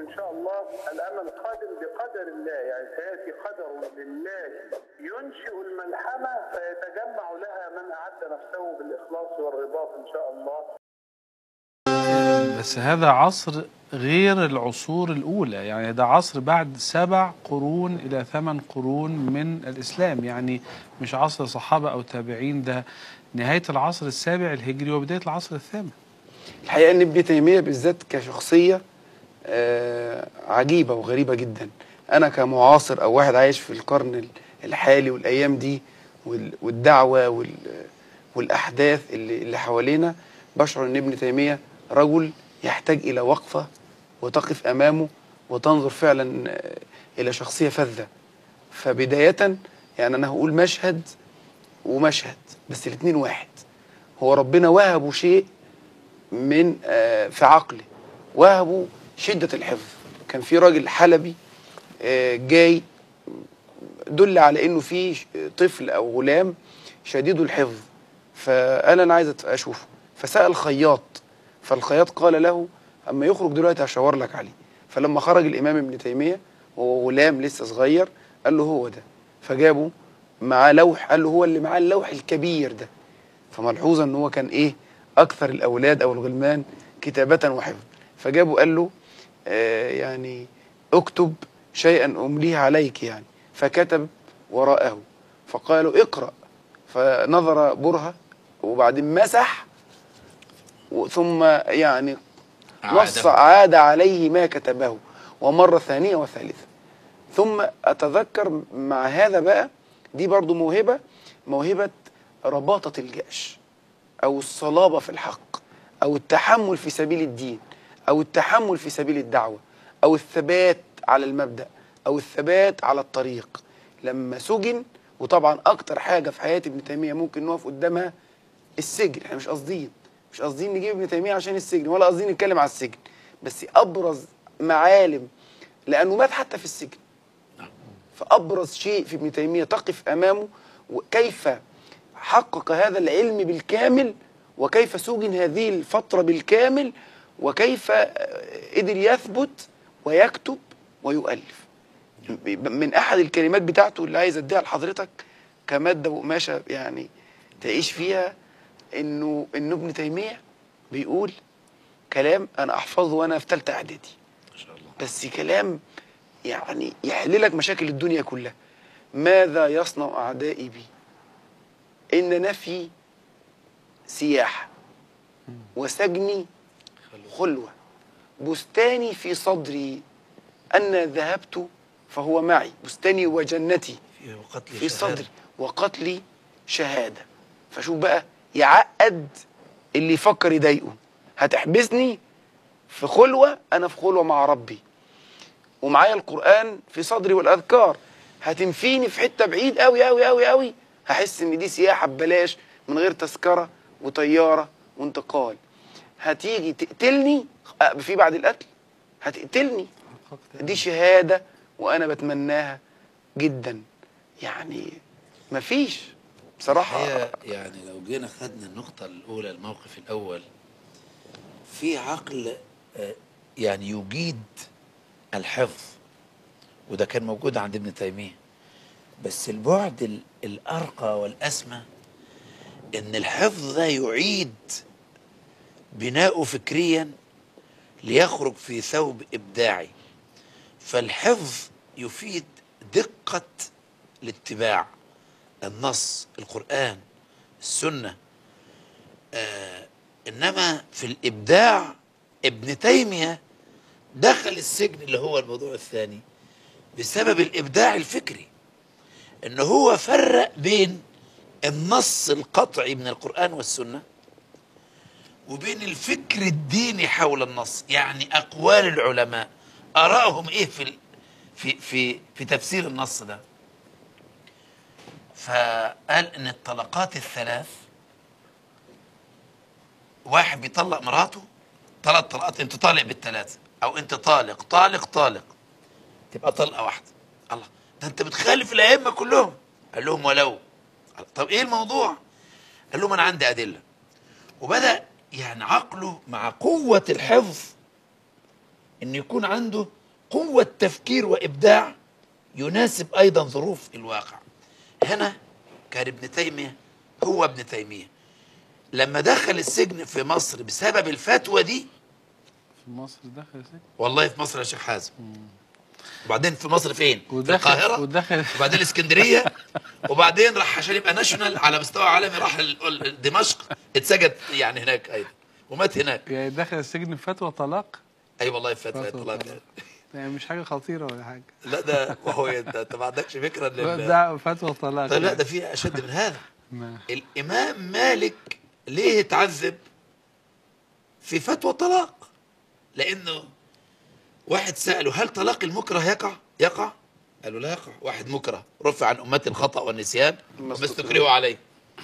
إن شاء الله الأمل قادم بقدر الله يعني سيأتي قدر لله ينشئ الملحمة فيتجمع لها من أعد نفسه بالإخلاص والرباط إن شاء الله بس هذا عصر غير العصور الأولى يعني ده عصر بعد سبع قرون إلى ثمان قرون من الإسلام يعني مش عصر صحابة أو تابعين ده نهاية العصر السابع الهجري وبداية العصر الثامن الحقيقه ان ابن تيميه بالذات كشخصيه آه، عجيبه وغريبه جدا انا كمعاصر او واحد عايش في القرن ال- الحالي والايام دي وال- والدعوه وال- والاحداث اللي اللي حوالينا بشعر ان ابن تيميه رجل يحتاج الى وقفه وتقف امامه وتنظر فعلا آه، الى شخصيه فذه فبدايه يعني انا هقول مشهد ومشهد بس الاثنين واحد هو ربنا وهبه شيء من آه، في عقله وهبوا شدة الحفظ كان في راجل حلبي آه، جاي دل على انه في ش- طفل او غلام شديد الحفظ فقال انا عايز أت- اشوفه فسأل خياط فالخياط قال له اما يخرج دلوقتي هشاور لك عليه فلما خرج الامام ابن تيمية وهو غلام لسه صغير قال له هو ده فجابه معاه لوح قال له هو اللي معاه اللوح الكبير ده فملحوظة ان هو كان ايه اكثر الاولاد او الغلمان كتابة وحفظ فجابه قال له آه يعني اكتب شيئا امليه عليك يعني فكتب وراءه فقال له اقرأ فنظر برهة وبعدين مسح و- ثم يعني نص عاد عليه ما كتبه ومرة ثانية وثالثة ثم أتذكر مع هذا بقى دي برضو موهبة موهبة رباطة الجأش أو الصلابة في الحق أو التحمل في سبيل الدين أو التحمل في سبيل الدعوة أو الثبات على المبدأ أو الثبات على الطريق لما سجن وطبعا أكتر حاجة في حياة ابن تيمية ممكن نقف قدامها السجن احنا مش قاصدين مش قاصدين نجيب ابن تيمية عشان السجن ولا قاصدين نتكلم على السجن بس أبرز معالم لأنه مات حتى في السجن فأبرز شيء في ابن تيمية تقف أمامه وكيف حقق هذا العلم بالكامل وكيف سجن هذه الفترة بالكامل وكيف آه، قدر يثبت ويكتب ويؤلف من أحد الكلمات بتاعته اللي عايز أديها لحضرتك كمادة وقماشة يعني تعيش فيها إنه إنه ابن تيمية بيقول كلام أنا أحفظه وأنا في ثالثة إعدادي بس كلام يعني يحل لك مشاكل الدنيا كلها ماذا يصنع أعدائي بي إن نفي سياحة وسجني خلوة بستاني في صدري أن ذهبت فهو معي بستاني وجنتي في قتل في شهادة. صدري وقتلي شهادة فشوف بقى يعقد اللي يفكر يضايقه هتحبسني في خلوة أنا في خلوة مع ربي ومعايا القرآن في صدري والأذكار هتنفيني في حتة بعيد قوي قوي قوي قوي هحس إن دي سياحة ببلاش من غير تذكرة وطيارة وانتقال هتيجي تقتلني أه، في بعد القتل هتقتلني دي شهادة وأنا بتمناها جدا يعني مفيش بصراحة هي يعني لو جينا خدنا النقطة الأولى الموقف الأول في عقل آه، يعني يجيد الحفظ وده كان موجود عند ابن تيمية بس البعد ال- الأرقى والأسمى إن الحفظ ده يعيد بناؤه فكريا ليخرج في ثوب إبداعي فالحفظ يفيد دقة الاتباع النص القرآن السنة آه إنما في الإبداع ابن تيمية دخل السجن اللي هو الموضوع الثاني بسبب الإبداع الفكري إن هو فرق بين النص القطعي من القرآن والسنة وبين الفكر الديني حول النص يعني أقوال العلماء آرائهم إيه في ال- في في في تفسير النص ده فقال ان الطلقات الثلاث واحد بيطلق مراته ثلاث طلقات انت طالق بالثلاثه او انت طالق طالق طالق تبقى طلقه واحده الله ده انت بتخالف الائمه كلهم قال لهم ولو قال طب ايه الموضوع قال لهم انا عندي ادله وبدا يعني عقله مع قوه الحفظ ان يكون عنده قوة تفكير وابداع يناسب ايضا ظروف الواقع هنا كان ابن تيمية هو ابن تيمية لما دخل السجن في مصر بسبب الفتوى دي في مصر دخل سجن والله في مصر يا شيخ حازم وبعدين في مصر فين؟ في ودخل القاهرة ودخل وبعدين الاسكندريه وبعدين راح عشان يبقى ناشونال على مستوى عالمي راح ال- ال- دمشق اتسجد يعني هناك ايضا ومات هناك يعني دخل السجن بفتوى طلاق اي والله في فتره فتوى طلاق طلاق. يعني مش حاجه خطيره ولا حاجه لا ده وهو انت أنت ما عندكش فكره لل... ده فتوى طلاق طيب لا يعني. ده في اشد من هذا ما- الامام مالك ليه اتعذب في فتوى طلاق لانه واحد ساله هل طلاق المكره يقع يقع قالوا لا يقع واحد مكره رفع عن امتي الخطا والنسيان وما استكرهوا عليه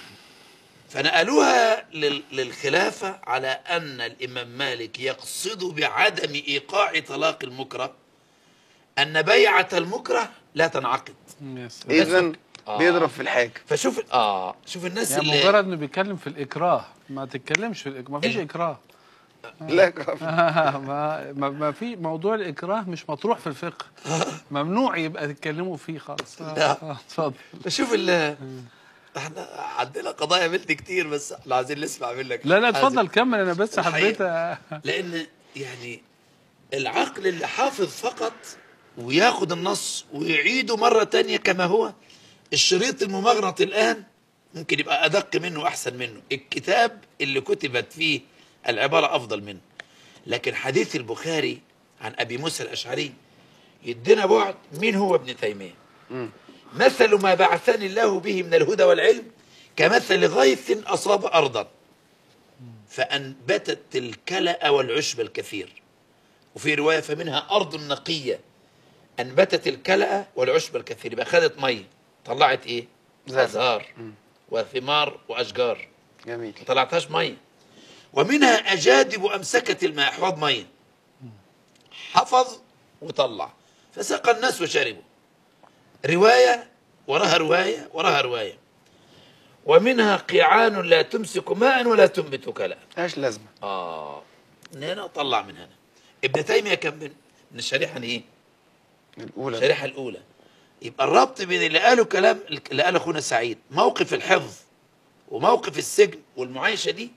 فنقلوها لل- للخلافة على أن الإمام مالك يقصد بعدم إيقاع طلاق المكره أن بيعة المكره لا تنعقد يا سلام. اذا آه. بيضرب في الحاجه فشوف آه شوف الناس يعني اللي مجرد انه بيتكلم في الاكراه ما تتكلمش في الإكراه. ما فيش ال- اكراه لا ما ما ما في موضوع الاكراه مش مطروح في الفقه ممنوع يبقى تتكلموا فيه خالص آه، لا. آه، اتفضل شوف ال احنا عندنا قضايا بنت كتير بس احنا عايزين نسمع منك لا لا حازم. اتفضل كمل انا بس الحقيقة. حبيت أ- لان يعني العقل اللي حافظ فقط وياخد النص ويعيده مرة تانية كما هو الشريط الممغنط الآن ممكن يبقى أدق منه وأحسن منه الكتاب اللي كتبت فيه العبارة أفضل منه لكن حديث البخاري عن أبي موسى الأشعري يدينا بعد مين هو ابن تيمية مثل ما بعثني الله به من الهدى والعلم كمثل غيث أصاب أرضا فأنبتت الكلأ والعشب الكثير وفي رواية فمنها أرض نقية أنبتت الكلأ والعشب الكثير يبقى خدت مية طلعت إيه؟ زرع. أزهار وثمار وأشجار جميل ما طلعتهاش مية ومنها أجادب أمسكت الماء أحواض مية حفظ وطلع فسقى الناس وشربوا رواية وراها رواية وراها رواية ومنها قيعان لا تمسك ماء ولا تنبت كلأ ملهاش لازمه آه من هنا طلع من هنا ابن تيمية كان من من الشريحة ايه؟ الاولى الشريحة الأولى يبقى الربط بين اللي قاله كلام اللي قاله أخونا سعيد موقف الحفظ وموقف السجن والمعايشة دي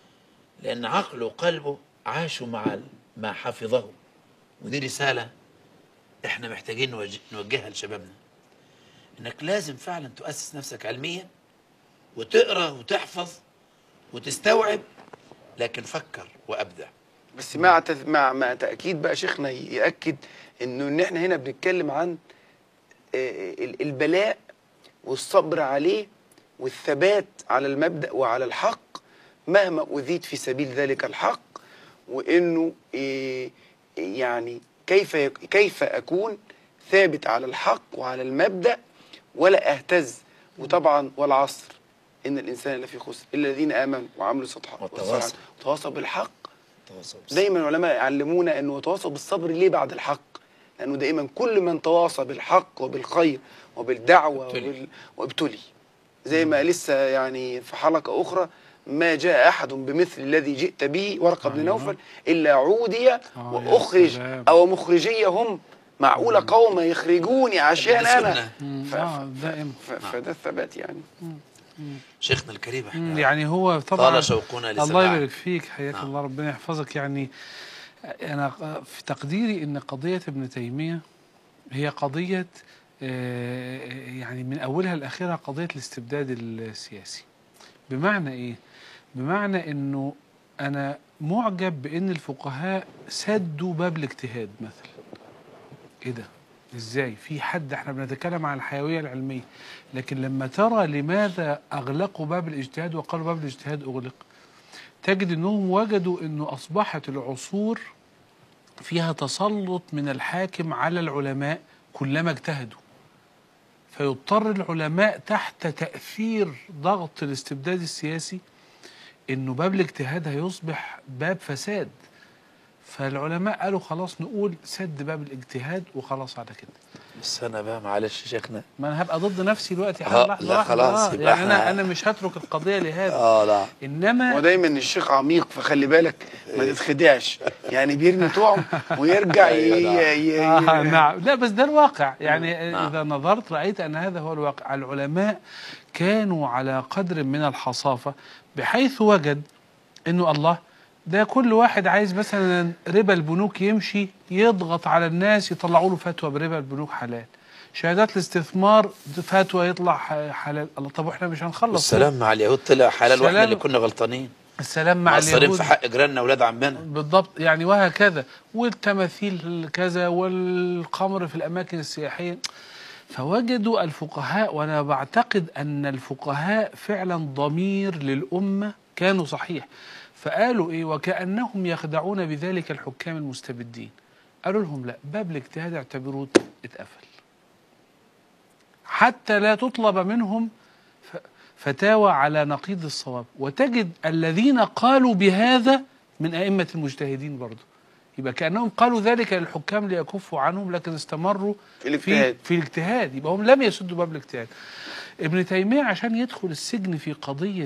لأن عقله وقلبه عاشوا مع ال- ما حفظه ودي رسالة احنا محتاجين نوجه- نوجهها لشبابنا انك لازم فعلا تؤسس نفسك علميا وتقرا وتحفظ وتستوعب لكن فكر وابدع بس مع تث... مع مع تاكيد بقى شيخنا ياكد انه ان احنا هنا بنتكلم عن آه، ال- البلاء والصبر عليه والثبات على المبدا وعلى الحق مهما اذيت في سبيل ذلك الحق وانه آه، يعني كيف يك... كيف اكون ثابت على الحق وعلى المبدا ولا اهتز وطبعا والعصر ان الانسان لفي خسر الا الذين امنوا وعملوا الصالحات والتواصوا. وتواصوا بالحق تواصل دايما العلماء يعلمونا انه يتواصى بالصبر ليه بعد الحق لانه دائما كل من تواصى بالحق وبالخير وبالدعوه ابتلي. وبال... وابتلي زي ما لسه يعني في حلقه اخرى ما جاء احد بمثل الذي جئت به ورقه بن أيوه. نوفل الا عودي يا واخرج سلام. او مخرجي هم معقوله قوم يخرجوني عشان انا سنة. مم، ف- آه، دائما ف... فده الثبات يعني شيخنا الكريم مم، احنا يعني هو طبعا طال شوقنا الله لسماع يبارك فيك حياك نعم. الله ربنا يحفظك يعني انا في تقديري ان قضيه ابن تيميه هي قضيه آه، يعني من اولها لاخرها قضيه الاستبداد السياسي بمعنى ايه بمعنى انه انا معجب بان الفقهاء سدوا باب الاجتهاد مثلا ايه ده ازاي في حد احنا بنتكلم عن الحيويه العلميه لكن لما ترى لماذا اغلقوا باب الاجتهاد وقالوا باب الاجتهاد اغلق تجد انهم وجدوا انه اصبحت العصور فيها تسلط من الحاكم على العلماء كلما اجتهدوا فيضطر العلماء تحت تأثير ضغط الاستبداد السياسي انه باب الاجتهاد هيصبح باب فساد فالعلماء قالوا خلاص نقول سد باب الاجتهاد وخلاص على كده بس انا بقى معلش يا شيخنا ما انا هبقى ضد نفسي دلوقتي آه، لحظة لا واحدة. خلاص، آه، يبقى يعني انا إحنا- انا مش هترك القضيه لهذا اه لا انما ودايما الشيخ عميق فخلي بالك ما تتخدعش يعني بيرمي طعم ويرجع ي... أيوة، نعم. ي... ي... آه نعم لا بس ده الواقع يعني نعم. إذا نظرت رأيت أن هذا هو الواقع العلماء كانوا على قدر من الحصافة بحيث وجد أنه الله ده كل واحد عايز مثلا ربا البنوك يمشي يضغط على الناس يطلعوا له فتوى بربا البنوك حلال شهادات الاستثمار فتوى يطلع ح- حلال الله طب واحنا مش هنخلص والسلام مع اليهود طلع حلال واحنا السلام- اللي كنا غلطانين السلام مع مقصرين اليهود في حق جيراننا واولاد عمنا بالضبط يعني وهكذا والتماثيل كذا والقمر في الأماكن السياحية فوجدوا الفقهاء وأنا بعتقد أن الفقهاء فعلا ضمير للأمة كانوا صحيح فقالوا إيه وكأنهم يخدعون بذلك الحكام المستبدين قالوا لهم لا باب الاجتهاد اعتبروه اتقفل حتى لا تطلب منهم ف- فتاوى على نقيض الصواب وتجد الذين قالوا بهذا من أئمة المجتهدين برضه يبقى كأنهم قالوا ذلك للحكام ليكفوا عنهم لكن استمروا في الاجتهاد. في, في الاجتهاد يبقى هم لم يسدوا باب الاجتهاد ابن تيمية عشان يدخل السجن في قضية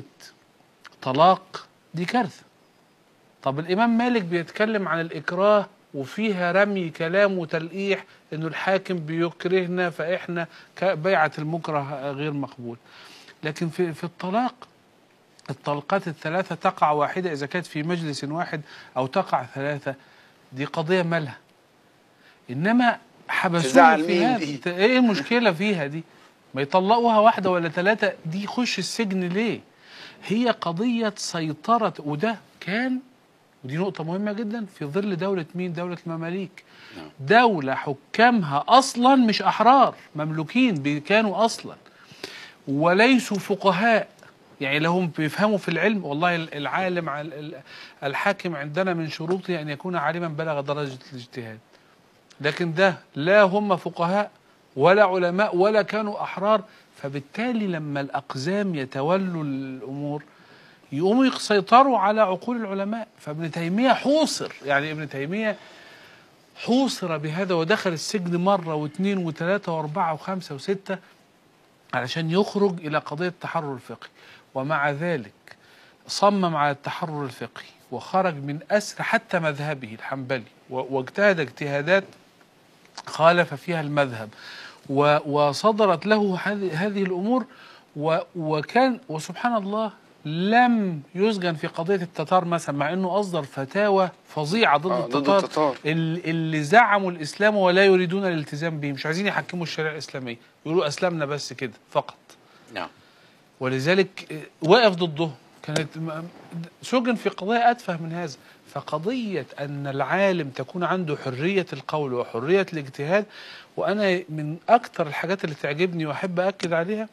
طلاق دي كارثة طب الإمام مالك بيتكلم عن الإكراه وفيها رمي كلام وتلقيح إنه الحاكم بيكرهنا فإحنا ك- بيعة المكره غير مقبول لكن في في الطلاق الطلقات الثلاثة تقع واحدة إذا كانت في مجلس واحد أو تقع ثلاثة دي قضية مالها إنما حبسوه تزعل في مين هذا دي؟ ت- إيه المشكلة فيها دي ما يطلقوها واحدة ولا ثلاثة دي يخش السجن ليه هي قضية سيطرة وده كان ودي نقطة مهمة جدا في ظل دولة مين؟ دولة المماليك. دولة حكامها أصلا مش أحرار مملوكين بي- كانوا أصلا وليسوا فقهاء يعني لهم بيفهموا في العلم والله ال- العالم ال- ال- الحاكم عندنا من شروطه أن يكون عالما بلغ درجة الاجتهاد لكن ده لا هم فقهاء ولا علماء ولا كانوا أحرار فبالتالي لما الأقزام يتولوا الأمور يقوموا يسيطروا على عقول العلماء فابن تيمية حوصر يعني ابن تيمية حوصر بهذا ودخل السجن مرة واثنين وثلاثة وأربعة وخمسة وستة علشان يخرج إلى قضية التحرر الفقهي ومع ذلك صمم على التحرر الفقهي وخرج من أسر حتى مذهبه الحنبلي و- واجتهد اجتهادات خالف فيها المذهب و- وصدرت له هذه هذه الأمور و- وكان وسبحان الله لم يسجن في قضية التتار مثلا مع أنه أصدر فتاوى فظيعة ضد, آه، ضد التتار, التتار. ال- اللي زعموا الإسلام ولا يريدون الالتزام به مش عايزين يحكموا الشريعة الإسلامية يقولوا أسلمنا بس كده فقط نعم ولذلك آه، وقف ضده كانت م- سجن في قضايا أتفه من هذا فقضية أن العالم تكون عنده حرية القول وحرية الاجتهاد وأنا من أكثر الحاجات اللي تعجبني وأحب أكد عليها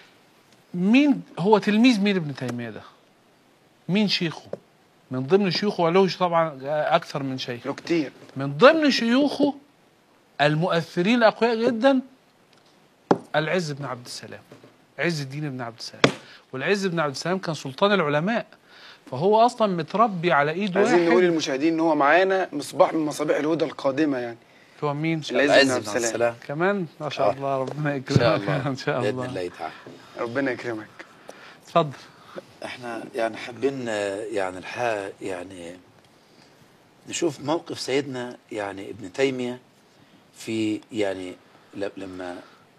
مين هو تلميذ مين ابن تيمية ده مين شيخه من ضمن شيوخه وله طبعا أكثر من شيخ له كتير من ضمن شيوخه المؤثرين الأقوياء جدا العز بن عبد السلام عز الدين بن عبد السلام والعز بن عبد السلام كان سلطان العلماء فهو اصلا متربي على ايد عايزين نقول واحد للمشاهدين ان هو معانا مصباح من مصابيح الهدى القادمه يعني هو مين العز العز بن عبد بن السلام. السلام كمان ما شاء آه. الله ربنا ان شاء يكرمك الله ان شاء باذن الله الله تعالى ربنا يكرمك اتفضل احنا يعني حابين آه، يعني الحقيقه يعني نشوف موقف سيدنا يعني ابن تيميه في يعني ل- لما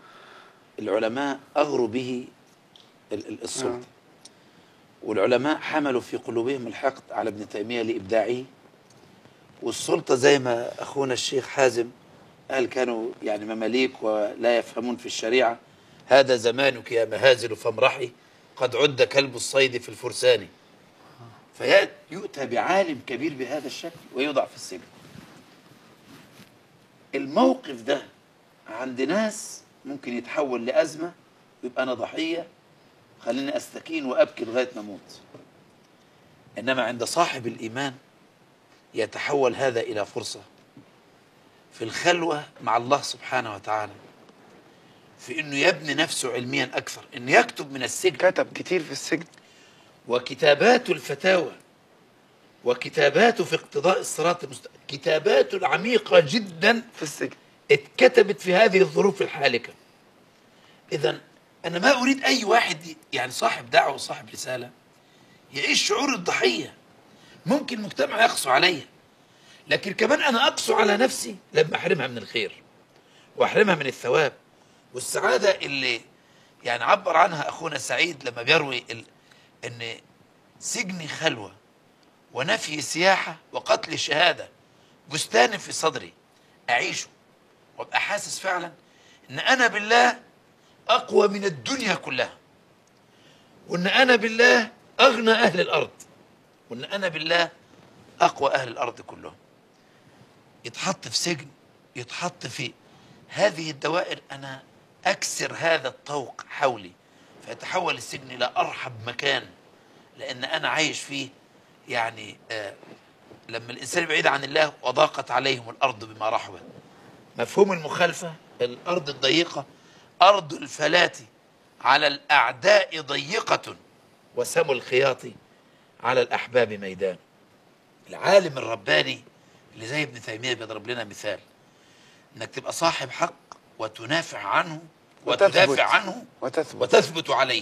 العلماء اغروا به ال- ال- السلطه آه. والعلماء حملوا في قلوبهم الحقد على ابن تيميه لابداعه والسلطه زي ما اخونا الشيخ حازم قال كانوا يعني مماليك ولا يفهمون في الشريعه هذا زمانك يا مهازل فامرحي قد عد كلب الصيد في الفرسان فيؤتى بعالم كبير بهذا الشكل ويوضع في السجن الموقف ده عند ناس ممكن يتحول لأزمة ويبقى أنا ضحية خليني أستكين وأبكي لغاية ما أموت إنما عند صاحب الإيمان يتحول هذا إلى فرصة في الخلوة مع الله سبحانه وتعالى في انه يبني نفسه علميا اكثر انه يكتب من السجن كتب كتير في السجن وكتابات الفتاوى وكتاباته في اقتضاء الصراط المستقيم كتاباته العميقة جدا في السجن اتكتبت في هذه الظروف الحالكة إذا أنا ما أريد أي واحد يعني صاحب دعوة وصاحب رسالة يعيش شعور الضحية ممكن المجتمع يقسو عليا لكن كمان أنا أقسو على نفسي لما أحرمها من الخير وأحرمها من الثواب والسعادة اللي يعني عبر عنها أخونا سعيد لما بيروي ال... أن سجني خلوة ونفي سياحة وقتل شهادة بستان في صدري أعيشه وابقى حاسس فعلا ان انا بالله اقوى من الدنيا كلها وان انا بالله اغنى اهل الارض وان انا بالله اقوى اهل الارض كلهم يتحط في سجن يتحط في هذه الدوائر انا اكسر هذا الطوق حولي فيتحول السجن الى ارحب مكان لان انا عايش فيه يعني آه لما الانسان بعيد عن الله وضاقت عليهم الارض بما رحبت مفهوم المخالفة الأرض الضيقة أرض الفلاة على الأعداء ضيقة وسم الخياط على الأحباب ميدان العالم الرباني اللي زي ابن تيمية بيضرب لنا مثال انك تبقى صاحب حق وتنافع عنه وتثبت. وتدافع عنه وتثبت وتثبت عليه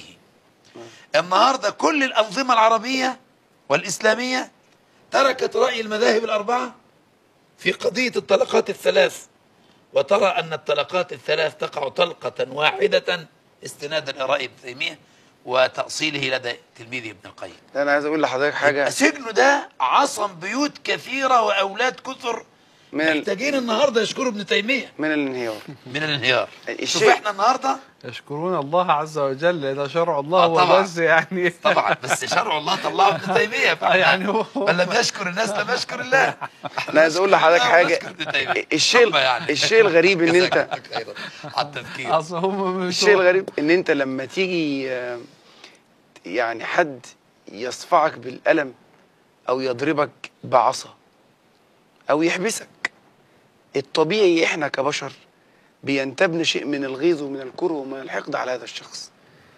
النهاردة كل الأنظمة العربية والإسلامية تركت رأي المذاهب الأربعة في قضية الطلقات الثلاث وترى أن الطلقات الثلاث تقع طلقة واحدة استنادا إلى رأي ابن تيمية وتأصيله لدى تلميذه ابن القيم انا عايز اقول لحضرتك حاجه سجنه ده عصم بيوت كثيرة وأولاد كثر من ال- محتاجين النهاردة يشكروا ابن تيمية من الانهيار من الانهيار الشيء- شوف احنا النهاردة يشكرون الله عز وجل ده شرع الله آه هو طبعا. بس يعني طبعا بس شرع الله طلعه ابن تيمية آه يعني هو من لم يشكر الناس لم يشكر الله انا عايز اقول لحضرتك الله حاجه ونشكر ابن تيمية. الشيء طبعا يعني. الشيء الغريب ان جزاك انت الله خيرا على التذكير اصل هم مش الشيء الغريب ان انت لما تيجي آه، يعني حد يصفعك بالقلم او يضربك بعصا او يحبسك الطبيعي احنا كبشر بينتابنا شيء من الغيظ ومن الكره ومن الحقد على هذا الشخص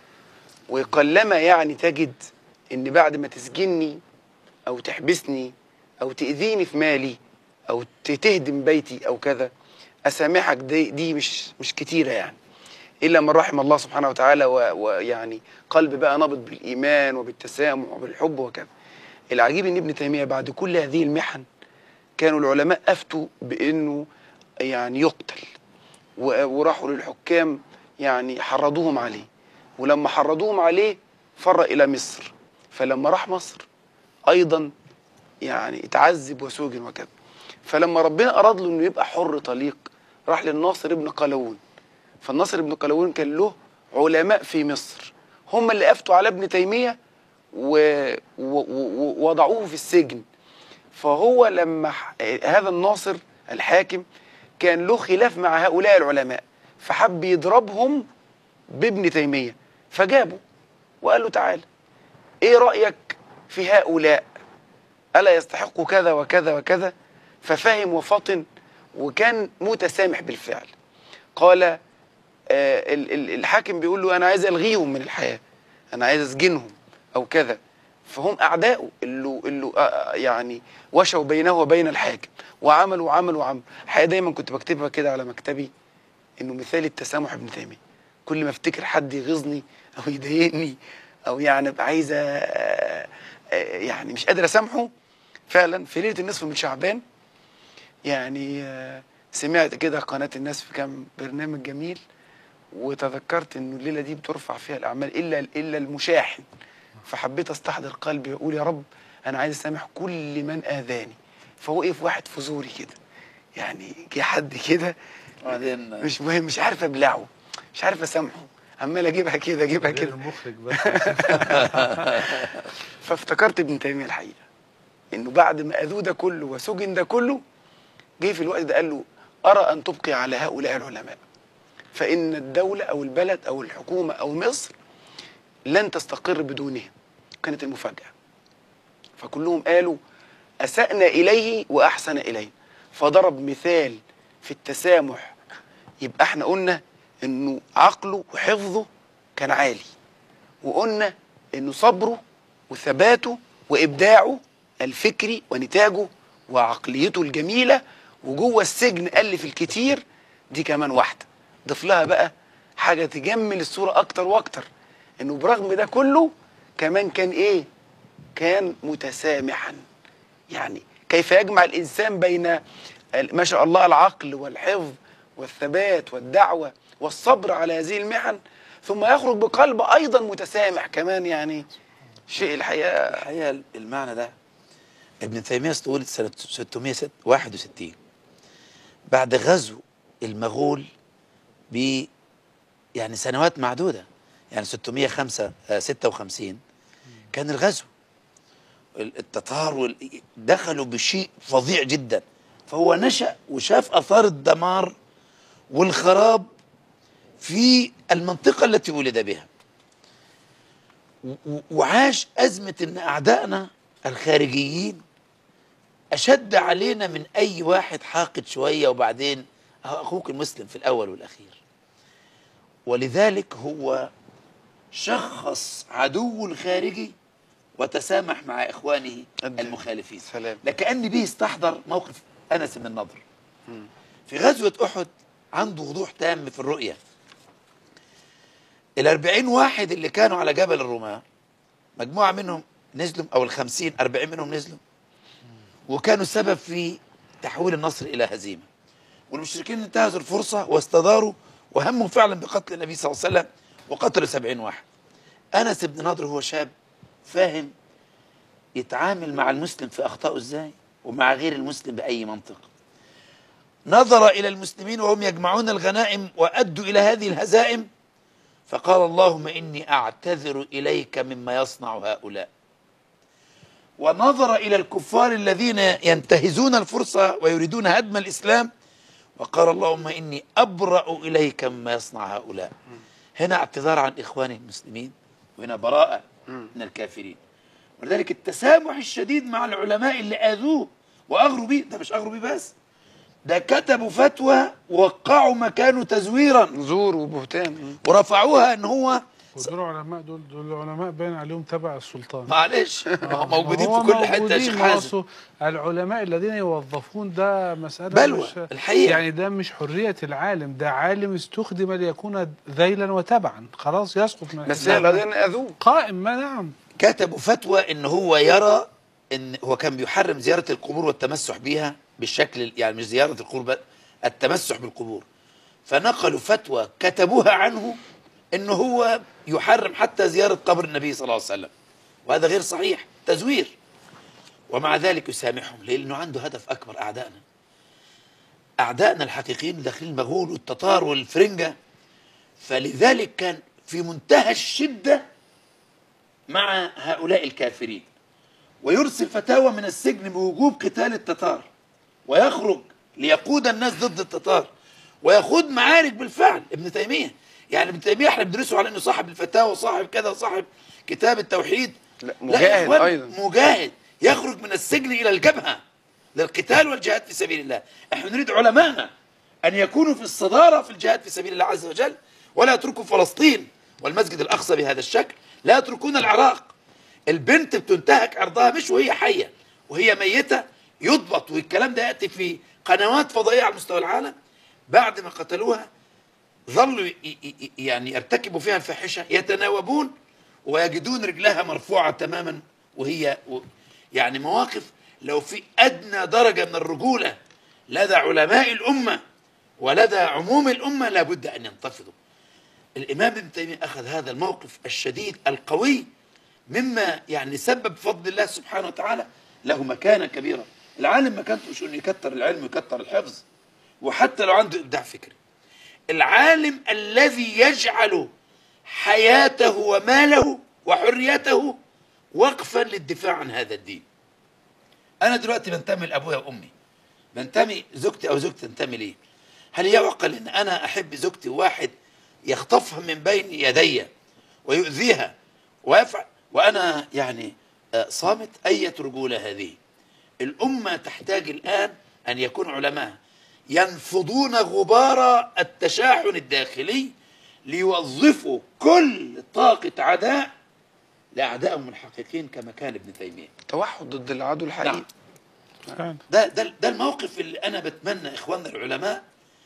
وقلما يعني تجد ان بعد ما تسجني او تحبسني او تاذيني في مالي او ت- تهدم بيتي او كذا اسامحك دي, دي مش مش كتيره يعني الا من رحم الله سبحانه وتعالى و- ويعني قلب بقى نابض بالايمان وبالتسامح وبالحب وكذا العجيب ان ابن تيميه بعد كل هذه المحن كانوا العلماء افتوا بانه يعني يقتل و- وراحوا للحكام يعني حرضوهم عليه ولما حرضوهم عليه فر الى مصر فلما راح مصر ايضا يعني اتعذب وسجن وكذا فلما ربنا اراد له انه يبقى حر طليق راح للناصر ابن قلاوون فالناصر ابن قلاوون كان له علماء في مصر هم اللي افتوا على ابن تيميه و- و- و- ووضعوه في السجن فهو لما ح- هذا الناصر الحاكم كان له خلاف مع هؤلاء العلماء فحب يضربهم بابن تيميه فجابه وقال له تعالى ايه رايك في هؤلاء الا يستحقوا كذا وكذا وكذا ففهم وفطن وكان متسامح بالفعل قال آه ال- ال- الحاكم بيقول له انا عايز الغيهم من الحياه انا عايز اسجنهم او كذا فهم اعدائه اللي اللي آه، آه، يعني وشوا بينه وبين الحاكم وعملوا وعملوا وعملوا الحقيقه دايما كنت بكتبها كده على مكتبي انه مثال التسامح ابن تيميه كل ما افتكر حد يغيظني او يضايقني او يعني ابقى عايز آه، آه، يعني مش قادر اسامحه فعلا في ليله النصف من شعبان يعني آه، سمعت كده قناه الناس في كام برنامج جميل وتذكرت انه الليله دي بترفع فيها الاعمال الا الا المشاحن فحبيت استحضر قلبي واقول يا رب انا عايز اسامح كل من اذاني فوقف واحد فزوري كده يعني جه حد كده وبعدين مش مهم مش عارف ابلعه مش عارف اسامحه عمال اجيبها كده اجيبها غير كده المخرج بس فافتكرت ابن تيميه الحقيقه انه بعد ما اذوه ده كله وسجن ده كله جه في الوقت ده قال له ارى ان تبقي على هؤلاء العلماء فان الدوله او البلد او الحكومه او مصر لن تستقر بدونهم كانت المفاجاه فكلهم قالوا اسانا اليه واحسن اليه فضرب مثال في التسامح يبقى احنا قلنا انه عقله وحفظه كان عالي وقلنا انه صبره وثباته وابداعه الفكري ونتاجه وعقليته الجميله وجوه السجن الف الكتير دي كمان واحده ضيف لها بقى حاجه تجمل الصوره اكتر واكتر انه برغم ده كله كمان كان ايه كان متسامحا يعني كيف يجمع الانسان بين ال- ما شاء الله العقل والحفظ والثبات والدعوه والصبر على هذه المحن ثم يخرج بقلب ايضا متسامح كمان يعني شيء الحقيقه الحقيقه المعنى ده ابن تيميه استولد سنه 661 بعد غزو المغول ب يعني سنوات معدوده يعني 656 كان الغزو التتار وال- دخلوا بشيء فظيع جدا فهو نشأ وشاف اثار الدمار والخراب في المنطقه التي ولد بها و- وعاش أزمة إن أعدائنا الخارجيين أشد علينا من أي واحد حاقد شوية وبعدين أهو أخوك المسلم في الأول والأخير ولذلك هو شخص عدو الخارجي وتسامح مع إخوانه أدى. المخالفين سلام. لكأن به استحضر موقف أنس بن النضر في غزوة أحد عنده وضوح تام في الرؤية الأربعين واحد اللي كانوا على جبل الرماة مجموعة منهم نزلوا أو الخمسين أربعين منهم نزلوا وكانوا سبب في تحويل النصر إلى هزيمة والمشركين انتهزوا الفرصة واستداروا وهموا فعلا بقتل النبي صلى الله عليه وسلم وقتلوا سبعين واحد أنس بن نضر هو شاب فاهم يتعامل مع المسلم في أخطائه إزاي ومع غير المسلم بأي منطق نظر إلى المسلمين وهم يجمعون الغنائم وأدوا إلى هذه الهزائم فقال اللهم إني أعتذر إليك مما يصنع هؤلاء ونظر إلى الكفار الذين ينتهزون الفرصة ويريدون هدم الإسلام وقال اللهم إني أبرأ إليك مما يصنع هؤلاء هنا اعتذار عن إخوانه المسلمين وهنا براءة من الكافرين ولذلك التسامح الشديد مع العلماء اللي آذوه وأغروا بيه ده مش أغروا بيه بس ده كتبوا فتوى ووقعوا مكانه تزويرا زور وبهتان ورفعوها ان هو ودول علماء دول دول علماء باين عليهم تبع السلطان معلش ما هم موجودين هو في كل حته يا موجودين، شيخ ما هو حازم أصل العلماء الذين يوظفون ده مسألة بلوى، مش الحقيقة. يعني ده مش حرية العالم ده عالم استخدم ليكون ذيلا وتبعا خلاص يسقط من بس الحساب. الذين اذوه قائم ما نعم كتبوا فتوى ان هو يرى ان هو كان بيحرم زياره القبور والتمسح بيها بالشكل يعني مش زياره القبور بل التمسح بالقبور فنقلوا فتوى كتبوها عنه ان هو يحرم حتى زياره قبر النبي صلى الله عليه وسلم وهذا غير صحيح تزوير ومع ذلك يسامحهم لانه عنده هدف اكبر اعدائنا اعدائنا الحقيقيين داخلين المغول والتتار والفرنجه فلذلك كان في منتهى الشده مع هؤلاء الكافرين ويرسل فتاوى من السجن بوجوب قتال التتار ويخرج ليقود الناس ضد التتار ويخوض معارك بالفعل ابن تيميه يعني ابن تيميه احنا بندرسه على انه صاحب الفتاوى وصاحب كذا وصاحب كتاب التوحيد لا، يا مجاهد إخوان، أيضا. مجاهد يخرج من السجن الى الجبهه للقتال والجهاد في سبيل الله احنا نريد علماءنا ان يكونوا في الصداره في الجهاد في سبيل الله عز وجل ولا يتركوا فلسطين والمسجد الاقصى بهذا الشكل لا يتركون العراق البنت بتنتهك عرضها مش وهي حيه وهي ميته يضبط والكلام ده ياتي في قنوات فضائيه على مستوى العالم بعد ما قتلوها ظلوا ي- ي- ي- يعني يرتكبوا فيها الفاحشه يتناوبون ويجدون رجلها مرفوعه تماما وهي و- يعني مواقف لو في ادنى درجه من الرجوله لدى علماء الامه ولدى عموم الامه لابد ان ينتفضوا. الامام ابن تيميه اخذ هذا الموقف الشديد القوي مما يعني سبب بفضل الله سبحانه وتعالى له مكانه كبيره. العالم مكانته مش انه يكتر العلم ويكتر الحفظ وحتى لو عنده ابداع فكري. العالم الذي يجعل حياته وماله وحريته وقفا للدفاع عن هذا الدين انا دلوقتي بنتمي لابويا وامي بنتمي زوجتي او زوجتي تنتمي لي هل يعقل ان انا احب زوجتي واحد يخطفها من بين يدي ويؤذيها ويفعل وانا يعني آه، صامت اية رجولة هذه الامة تحتاج الان ان يكون علماء ينفضون غبار التشاحن الداخلي ليوظفوا كل طاقة عداء لأعدائهم الحقيقيين كما كان ابن تيمية توحد ضد العدو الحقيقي نعم. فعلا. ده ده ده الموقف اللي انا بتمنى اخواننا العلماء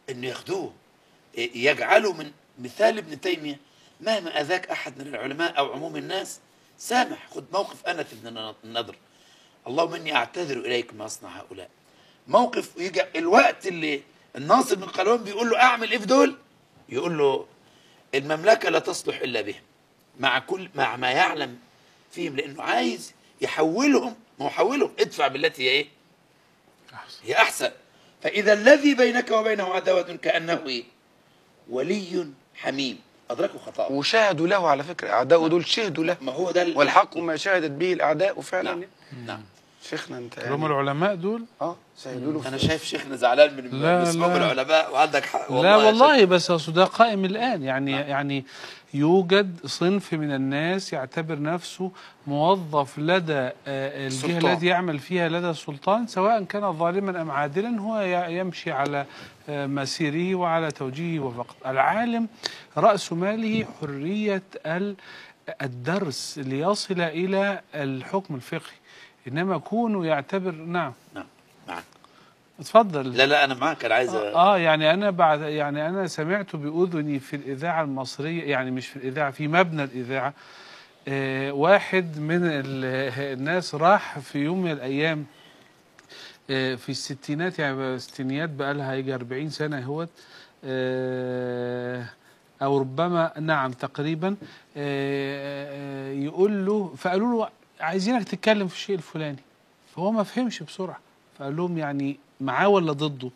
انه ياخدوه إيه، يجعلوا من مثال ابن تيميه مهما اذاك احد من العلماء او عموم الناس سامح خد موقف انس بن النضر اللهم اني اعتذر اليك ما اصنع هؤلاء موقف يجي الوقت اللي الناصر بن قلاوون بيقول له اعمل ايه في دول يقول له المملكه لا تصلح الا بهم مع كل مع ما يعلم فيهم لانه عايز يحولهم ما هو حولهم ادفع بالتي هي ايه أحسن. هي احسن فاذا الذي بينك وبينه عداوه كانه ايه ولي حميم ادركوا خطأه وشاهدوا له على فكره اعداؤه دول شهدوا له ما هو ده ال- والحق ما شهدت به الاعداء وفعلا نعم نعم شيخنا انت اللي هم يعني العلماء دول اه شهدوا له انا شايف شيخنا زعلان من لا، من اسمهم لا. العلماء وعندك حق لا يا والله شيخ. بس أصل ده قائم الآن يعني يعني يوجد صنف من الناس يعتبر نفسه موظف لدى آه، الجهة السلطان. التي يعمل فيها لدى السلطان سواء كان ظالما أم عادلا هو ي- يمشي على آه، مسيره وعلى توجيهه فقط العالم رأس ماله حرية ال- الدرس ليصل إلى الحكم الفقهي إنما كونه يعتبر نعم نعم معك اتفضل لا لا انا معك انا عايز أ- اه يعني انا بعد يعني انا سمعت باذني في الاذاعه المصريه يعني مش في الاذاعه في مبنى الاذاعه آه واحد من ال- الناس راح في يوم من الايام آه في الستينات يعني الستينيات بقى لها يجي 40 سنه اهوت آه او ربما نعم تقريبا آه آه، يقول له فقالوا له عايزينك تتكلم في الشيء الفلاني فهو ما فهمش بسرعه فقال لهم يعني معاه ولا ضده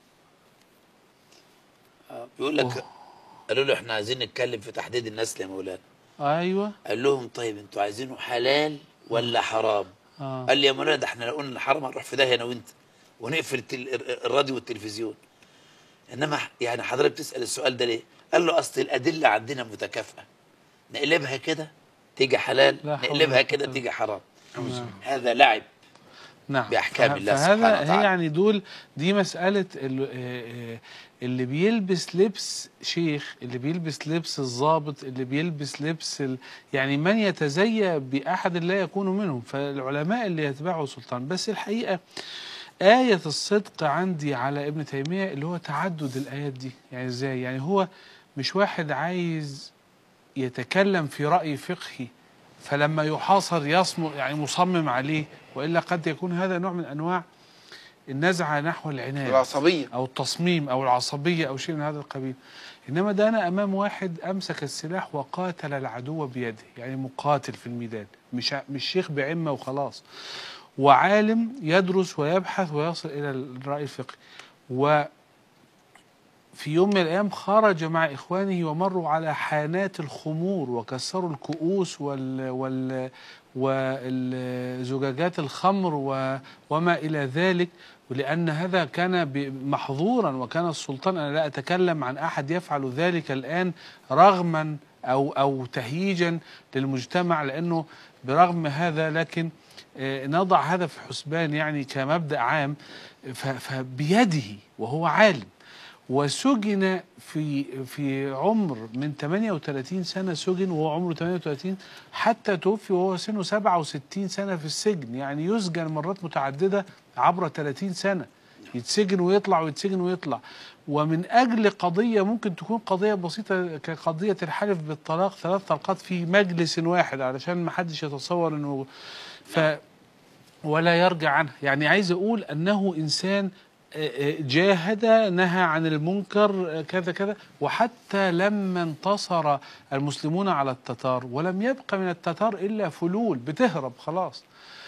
آه، بيقول لك قالوا له احنا عايزين نتكلم في تحديد النسل يا مولانا ايوه قال لهم طيب انتوا عايزينه حلال ولا حرام اه قال لي يا مولانا ده احنا لو قلنا الحرام هنروح في داهيه انا وانت ونقفل التل... الراديو والتلفزيون انما يعني حضرتك بتسال السؤال ده ليه قال له اصل الادله عندنا متكافئه نقلبها كده تيجي حلال لا حول نقلبها ولا كده قوة. تيجي حرام نعم. هذا لعب نعم بأحكام فه- الله سبحانه فهذا هي وتعالى. يعني دول دي مسألة ال- آه، آه، اللي بيلبس لبس شيخ اللي بيلبس لبس الضابط اللي بيلبس لبس ال... يعني من يتزيى بأحد لا يكون منهم فالعلماء اللي يتبعوا سلطان بس الحقيقة آية الصدق عندي على ابن تيمية اللي هو تعدد الآيات دي يعني ازاي يعني هو مش واحد عايز يتكلم في رأي فقهي فلما يحاصر يصم يعني مصمم عليه والا قد يكون هذا نوع من انواع النزعه نحو العناد العصبيه او التصميم او العصبيه او شيء من هذا القبيل انما ده انا امام واحد امسك السلاح وقاتل العدو بيده يعني مقاتل في الميدان مش ع- مش شيخ بعمه وخلاص وعالم يدرس ويبحث ويصل الى الراي الفقهي و في يوم من الايام خرج مع اخوانه ومروا على حانات الخمور وكسروا الكؤوس وال وال والزجاجات الخمر و وما الى ذلك ولان هذا كان ب- محظورا وكان السلطان انا لا اتكلم عن احد يفعل ذلك الان رغما او او تهييجا للمجتمع لانه برغم هذا لكن آه، نضع هذا في حسبان يعني كمبدا عام ف- فبيده وهو عالم وسجن في في عمر من 38 سنه سجن وهو عمره 38 حتى توفي وهو سنه 67 سنه في السجن يعني يسجن مرات متعدده عبر 30 سنه يتسجن ويطلع ويتسجن ويطلع ومن اجل قضيه ممكن تكون قضيه بسيطه كقضيه الحلف بالطلاق ثلاث طلقات في مجلس واحد علشان ما حدش يتصور انه ف ولا يرجع عنها يعني عايز اقول انه انسان آه، آه، جاهد نهى عن المنكر آه، كذا كذا وحتى لما انتصر المسلمون على التتار ولم يبق من التتار الا فلول بتهرب خلاص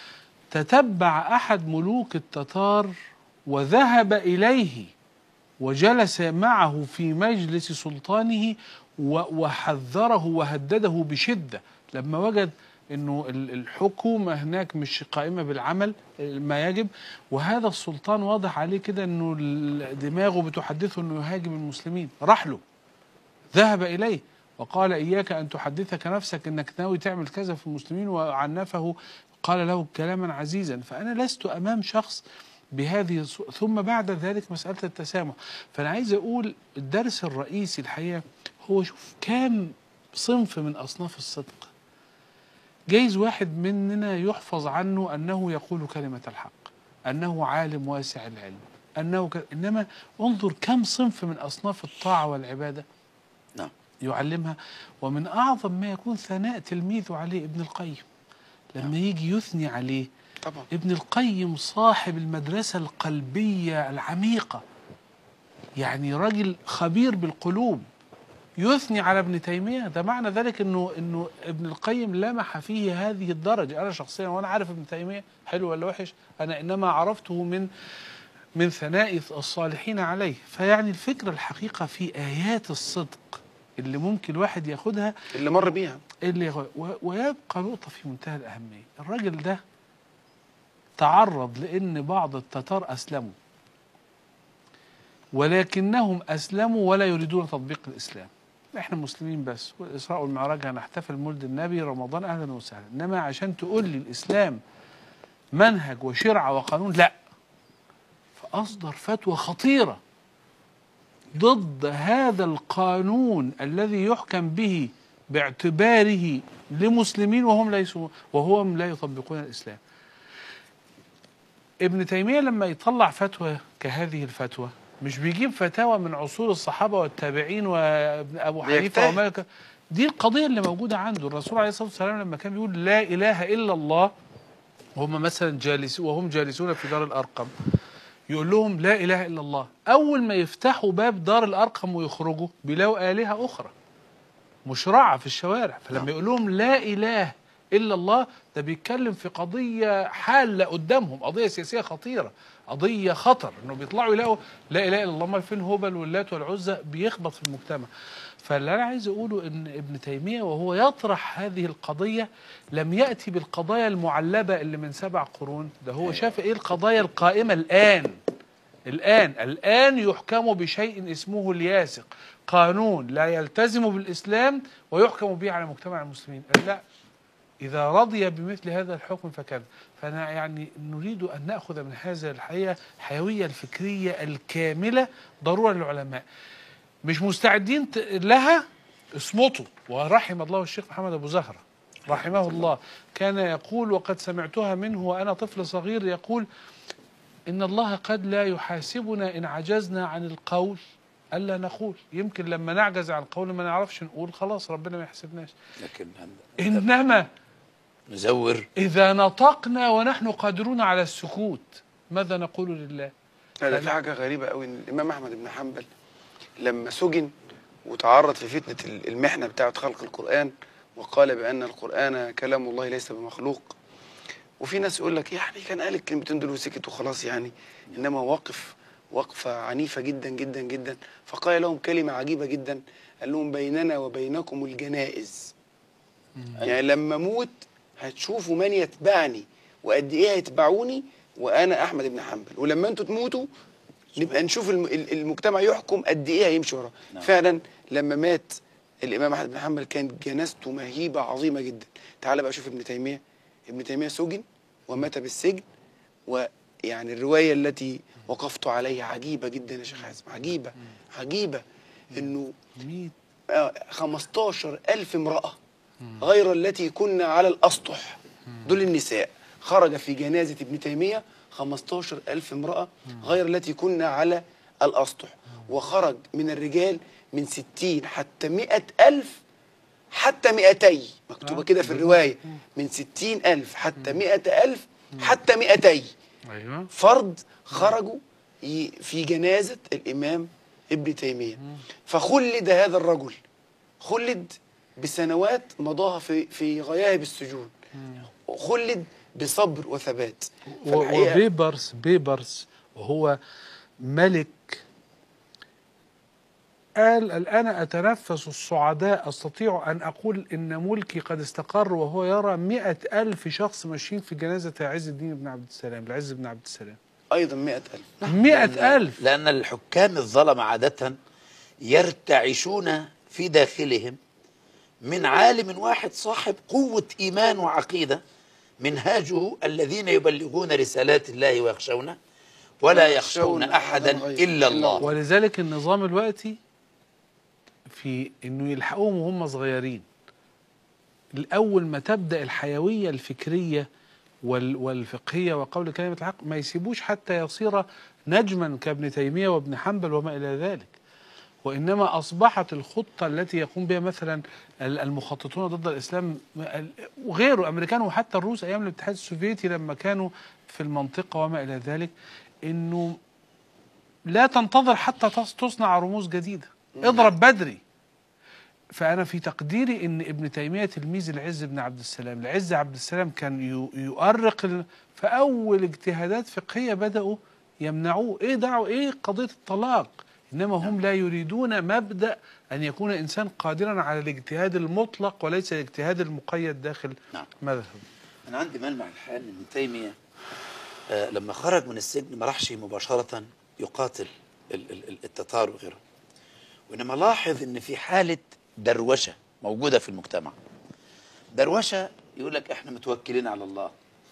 تتبع احد ملوك التتار وذهب اليه وجلس معه في مجلس سلطانه و- وحذره وهدده بشده لما وجد انه ال- الحكومه هناك مش قائمه بالعمل ما يجب وهذا السلطان واضح عليه كده انه ال- دماغه بتحدثه انه يهاجم المسلمين راح له ذهب اليه وقال اياك ان تحدثك نفسك انك ناوي تعمل كذا في المسلمين وعنفه قال له كلاما عزيزا فانا لست امام شخص بهذه الص- ثم بعد ذلك مساله التسامح فانا عايز اقول الدرس الرئيسي الحقيقه هو شوف كام صنف من اصناف الصدق جايز واحد مننا يحفظ عنه انه يقول كلمه الحق انه عالم واسع العلم انه ك... انما انظر كم صنف من اصناف الطاعه والعباده نعم يعلمها ومن اعظم ما يكون ثناء تلميذه عليه ابن القيم لما يجي يثني عليه طبعا ابن القيم صاحب المدرسة القلبية العميقة يعني راجل خبير بالقلوب يثني على ابن تيمية ده معنى ذلك انه انه ابن القيم لمح فيه هذه الدرجة انا شخصيا وانا عارف ابن تيمية حلو ولا وحش انا انما عرفته من من ثناء الصالحين عليه فيعني الفكرة الحقيقة في ايات الصدق اللي ممكن الواحد ياخدها اللي مر بيها اللي هو و- ويبقى نقطة في منتهى الأهمية الراجل ده تعرض لأن بعض التتار أسلموا ولكنهم أسلموا ولا يريدون تطبيق الإسلام احنا مسلمين بس والإسراء والمعراج هنحتفل مولد النبي رمضان أهلا وسهلا إنما عشان تقول لي الإسلام منهج وشرع وقانون لا فأصدر فتوى خطيرة ضد هذا القانون الذي يحكم به باعتباره لمسلمين وهم ليسوا وهم لا يطبقون الاسلام. ابن تيميه لما يطلع فتوى كهذه الفتوى مش بيجيب فتاوى من عصور الصحابه والتابعين وابن ابو حنيفه بيجتهد. ومالك دي القضيه اللي موجوده عنده الرسول عليه الصلاه والسلام لما كان بيقول لا اله الا الله وهم مثلا جالس وهم جالسون في دار الارقم يقول لهم لا اله الا الله اول ما يفتحوا باب دار الارقم ويخرجوا بيلاقوا الهه اخرى مشرعه في الشوارع فلما يقول لهم لا اله الا الله ده بيتكلم في قضيه حاله قدامهم قضيه سياسيه خطيره قضيه خطر انه بيطلعوا يلاقوا لا اله الا الله ما فين هبل واللات والعزى بيخبط في المجتمع فاللي انا عايز اقوله ان ابن تيميه وهو يطرح هذه القضيه لم ياتي بالقضايا المعلبه اللي من سبع قرون ده هو شاف ايه القضايا القائمه الان الآن الآن يحكم بشيء اسمه الياسق قانون لا يلتزم بالإسلام ويحكم به على مجتمع المسلمين قال لا إذا رضي بمثل هذا الحكم فكذا فأنا يعني نريد أن نأخذ من هذا الحقيقة الحيوية الفكرية الكاملة ضرورة للعلماء مش مستعدين ت- لها اصمتوا ورحم الله الشيخ محمد أبو زهرة رحمه الله كان يقول وقد سمعتها منه وأنا طفل صغير يقول إن الله قد لا يحاسبنا إن عجزنا عن القول ألا نقول يمكن لما نعجز عن القول ما نعرفش نقول خلاص ربنا ما يحاسبناش لكن إنما نزور إذا نطقنا ونحن قادرون على السكوت ماذا نقول لله لا ده في حاجه غريبه قوي ان الامام احمد بن حنبل لما سجن وتعرض في فتنه ال- المحنه بتاعه خلق القران وقال بان القران كلام الله ليس بمخلوق وفي ناس يقول لك يعني كان قال الكلمتين دول وسكت وخلاص يعني انما وقف وقفه عنيفه جدا جدا جدا فقال لهم كلمه عجيبه جدا قال لهم بيننا وبينكم الجنائز يعني لما اموت هتشوفوا من يتبعني وقد ايه هيتبعوني وانا احمد بن حنبل ولما انتوا تموتوا نبقى نشوف الم- ال- المجتمع يحكم قد ايه هيمشي وراه نعم. فعلا لما مات الامام احمد بن حنبل كانت جنازته مهيبه عظيمه جدا تعال بقى شوف ابن تيميه ابن تيميه سجن ومات بالسجن ويعني الروايه التي وقفت عليها عجيبه جدا يا شيخ حازم عجيبه عجيبه انه ميت آه، 15 ألف امرأة غير التي كنا على الأسطح دول النساء خرج في جنازة ابن تيمية 15 ألف امرأة غير التي كنا على الأسطح وخرج من الرجال من 60 حتى 100 ألف حتى 200 مكتوبة آه، كده في بالظبط. الرواية من 60 ألف حتى 100 ألف حتى 200 أيوه فرد خرجوا ي- في جنازة الإمام ابن تيمية فخلد هذا الرجل خلد بسنوات مضاها في في غياهب السجون خلد بصبر وثبات و- فالحقيقة وبيبرس بيبرس وهو ملك قال الآن أتنفس الصعداء أستطيع أن أقول إن ملكي قد استقر وهو يرى مئة ألف شخص ماشيين في جنازة عز الدين بن عبد السلام العز بن عبد السلام أيضا مئة ألف مئة ألف لأن الحكام الظلمة عادة يرتعشون في داخلهم من عالم واحد صاحب قوة إيمان وعقيدة منهاجه الذين يبلغون رسالات الله ويخشونه ولا يخشون أحدا إلا الله ولذلك النظام الوقتي في انه يلحقوهم وهم صغيرين الاول ما تبدا الحيويه الفكريه وال والفقهية وقول كلمة الحق ما يسيبوش حتى يصير نجما كابن تيمية وابن حنبل وما إلى ذلك وإنما أصبحت الخطة التي يقوم بها مثلا ال- المخططون ضد الإسلام ال- وغيره الأمريكان وحتى الروس أيام الاتحاد السوفيتي لما كانوا في المنطقة وما إلى ذلك إنه لا تنتظر حتى تص- تصنع رموز جديدة اضرب بدري فأنا في تقديري إن ابن تيمية تلميذ العز بن عبد السلام العز عبد السلام كان يو- يؤرق ال- فأول اجتهادات فقهية بدأوا يمنعوه إيه دعوا إيه قضية الطلاق إنما هم لا يريدون مبدأ أن يكون إنسان قادرا على الاجتهاد المطلق وليس الاجتهاد المقيد داخل نعم. مذهب انا عندي ملمح الحال ان ابن تيميه آه لما خرج من السجن ما راحش مباشره يقاتل ال- ال- ال- التتار وغيرهم وانما لاحظ ان في حاله دروشه موجوده في المجتمع دروشه يقول لك احنا متوكلين على الله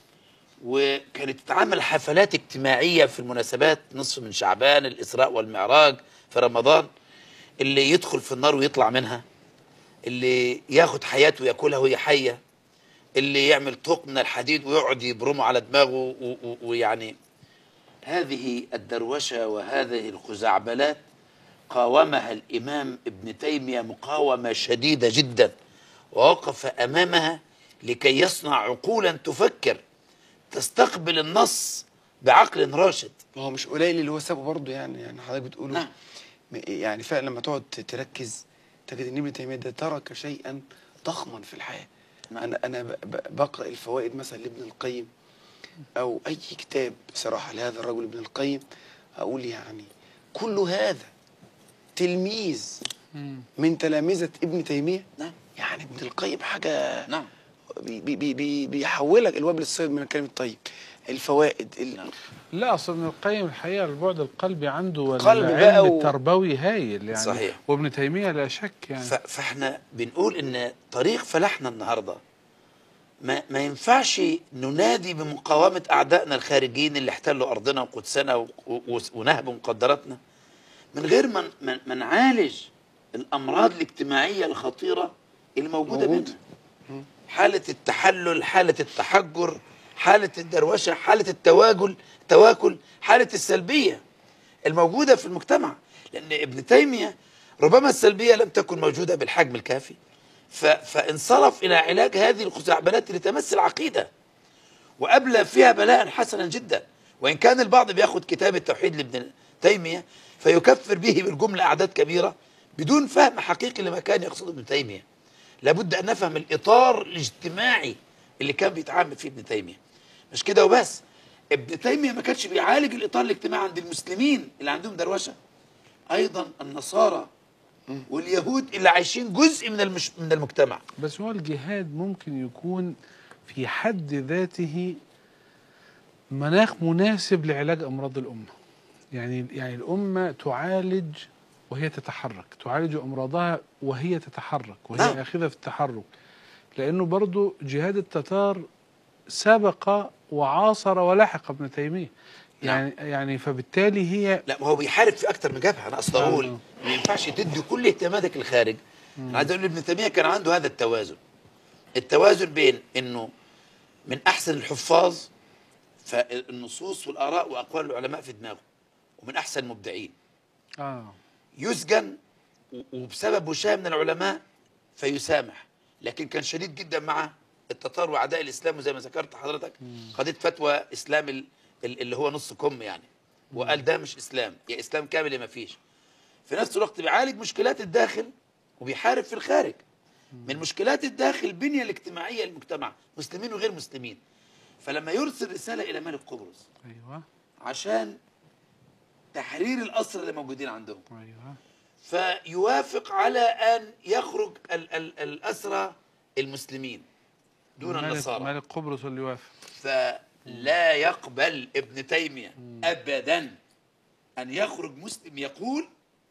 وكانت تتعمل حفلات اجتماعيه في المناسبات نصف من شعبان الاسراء والمعراج في رمضان اللي يدخل في النار ويطلع منها اللي ياخد حياته وياكلها وهي حيه اللي يعمل طوق من الحديد ويقعد يبرمه على دماغه و- و- ويعني هذه الدروشة وهذه الخزعبلات قاومها الإمام ابن تيمية مقاومة شديدة جدا ووقف أمامها لكي يصنع عقولا تفكر تستقبل النص بعقل راشد ما هو مش قليل اللي هو سابه برضه يعني يعني حضرتك بتقوله نعم. م- يعني فعلا لما تقعد تركز تجد ان ابن تيميه ده ترك شيئا ضخما في الحياه نعم. انا انا ب- ب- بقرا الفوائد مثلا لابن القيم او اي كتاب بصراحه لهذا الرجل ابن القيم اقول يعني كل هذا تلميذ من تلامذه ابن تيميه نعم يعني ابن القيم حاجه نعم بي بي بي بي بيحولك الوابل الصيد من الكلام الطيب الفوائد ال... نعم. لا اصل ابن القيم الحقيقه البعد القلبي عنده قلب بقى والعلم و- التربوي هايل يعني صحيح. وابن تيميه لا شك يعني ف- فاحنا بنقول ان طريق فلاحنا النهارده ما ما ينفعش ننادي بمقاومه اعدائنا الخارجيين اللي احتلوا ارضنا وقدسنا و- و- ونهبوا مقدراتنا من غير ما ما ما نعالج الامراض الاجتماعيه الخطيره اللي موجوده موجود. منها حاله التحلل حاله التحجر حاله الدروشه حاله التواجل تواكل حاله السلبيه الموجوده في المجتمع لان ابن تيميه ربما السلبيه لم تكن موجوده بالحجم الكافي ف- فانصرف الى علاج هذه الخزعبلات اللي تمس العقيده وابلى فيها بلاء حسنا جدا وان كان البعض بياخد كتاب التوحيد لابن تيميه فيكفر به بالجمله اعداد كبيره بدون فهم حقيقي لما كان يقصده ابن تيميه لابد ان نفهم الاطار الاجتماعي اللي كان بيتعامل فيه ابن تيميه مش كده وبس ابن تيميه ما كانش بيعالج الاطار الاجتماعي عند المسلمين اللي عندهم دروشه ايضا النصارى واليهود اللي عايشين جزء من المش... من المجتمع بس هو الجهاد ممكن يكون في حد ذاته مناخ مناسب لعلاج امراض الامه يعني يعني الامه تعالج وهي تتحرك تعالج امراضها وهي تتحرك وهي نعم. اخذه في التحرك لانه برضو جهاد التتار سبق وعاصر ولحق ابن تيميه يعني يعني فبالتالي هي لا ما هو بيحارب في اكتر من جبهه انا اصلا اقول آه. ما ينفعش تدي كل اهتماماتك للخارج انا عايز اقول ابن تيميه كان عنده هذا التوازن التوازن بين انه من احسن الحفاظ فالنصوص والاراء واقوال العلماء في دماغه ومن احسن المبدعين اه يسجن و- وبسبب وشاية من العلماء فيسامح لكن كان شديد جدا مع التتار واعداء الاسلام وزي ما ذكرت حضرتك قضيه فتوى اسلام ال- ال- اللي هو نص كم يعني وقال ده مش اسلام يا اسلام كامل يا ما فيش في نفس الوقت بيعالج مشكلات الداخل وبيحارب في الخارج من مشكلات الداخل البنيه الاجتماعيه للمجتمع مسلمين وغير مسلمين فلما يرسل رساله الى ملك قبرص ايوه عشان تحرير الاسرى اللي موجودين عندهم ايوه فيوافق على ان يخرج ال ال الاسرى المسلمين دون ملك- النصارى ملك قبرص اللي وافق فلا يقبل ابن تيميه ابدا ان يخرج مسلم يقول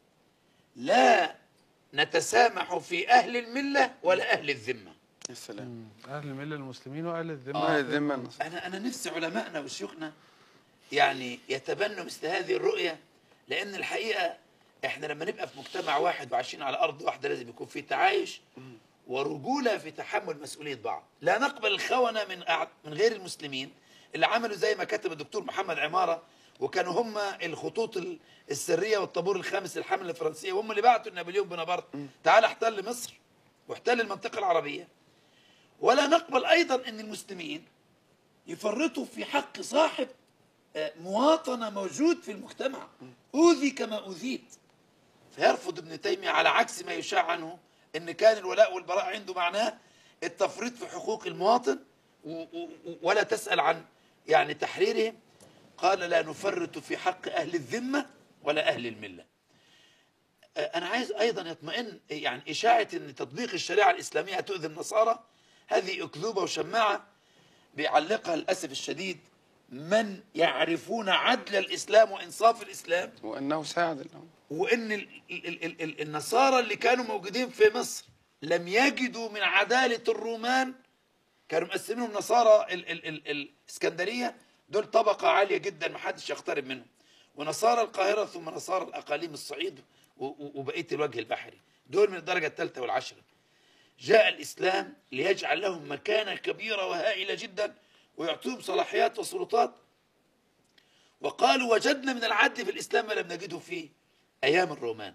لا نتسامح في اهل المله ولا اهل الذمه يا سلام اهل المله المسلمين واهل الذمه ما الذمه النص- انا انا نفسي علمائنا وشيوخنا يعني يتبنوا مثل هذه الرؤيه لان الحقيقه احنا لما نبقى في مجتمع واحد وعايشين على ارض واحده لازم يكون في تعايش و- ورجولة في تحمل مسؤولية بعض لا نقبل الخونة من أع- من غير المسلمين اللي عملوا زي ما كتب الدكتور محمد عمارة وكانوا هم الخطوط ال- السرية والطابور الخامس للحملة الفرنسية وهم اللي بعتوا نابليون بونابرت تعال احتل مصر واحتل المنطقة العربية ولا نقبل أيضا أن المسلمين يفرطوا في حق صاحب آه، مواطنة موجود في المجتمع أوذي كما أوذيت فيرفض ابن تيمية على عكس ما يشاع عنه ان كان الولاء والبراء عنده معناه التفريط في حقوق المواطن و- و- ولا تسأل عن يعني تحريرهم قال لا نفرط في حق أهل الذمة ولا أهل الملة آه، أنا عايز أيضا يطمئن يعني إشاعة أن تطبيق الشريعة الإسلامية تؤذي النصارى هذه أكذوبة وشماعة بيعلقها للأسف الشديد من يعرفون عدل الإسلام وإنصاف الإسلام وانه ساعد الامر وان ال ال ال ال النصارى اللي كانوا موجودين في مصر لم يجدوا من عدالة الرومان كانوا مقسمينهم نصارى ال ال ال الاسكندرية دول طبقة عالية جدا ما حدش يقترب منهم ونصارى القاهرة ثم نصارى الأقاليم الصعيد و- و- وبقية الوجه البحري دول من الدرجة الثالثة والعشرة جاء الإسلام ليجعل لهم مكانة كبيرة وهائلة جدا ويعطيهم صلاحيات وسلطات وقالوا وجدنا من العدل في الإسلام ما لم نجده في أيام الرومان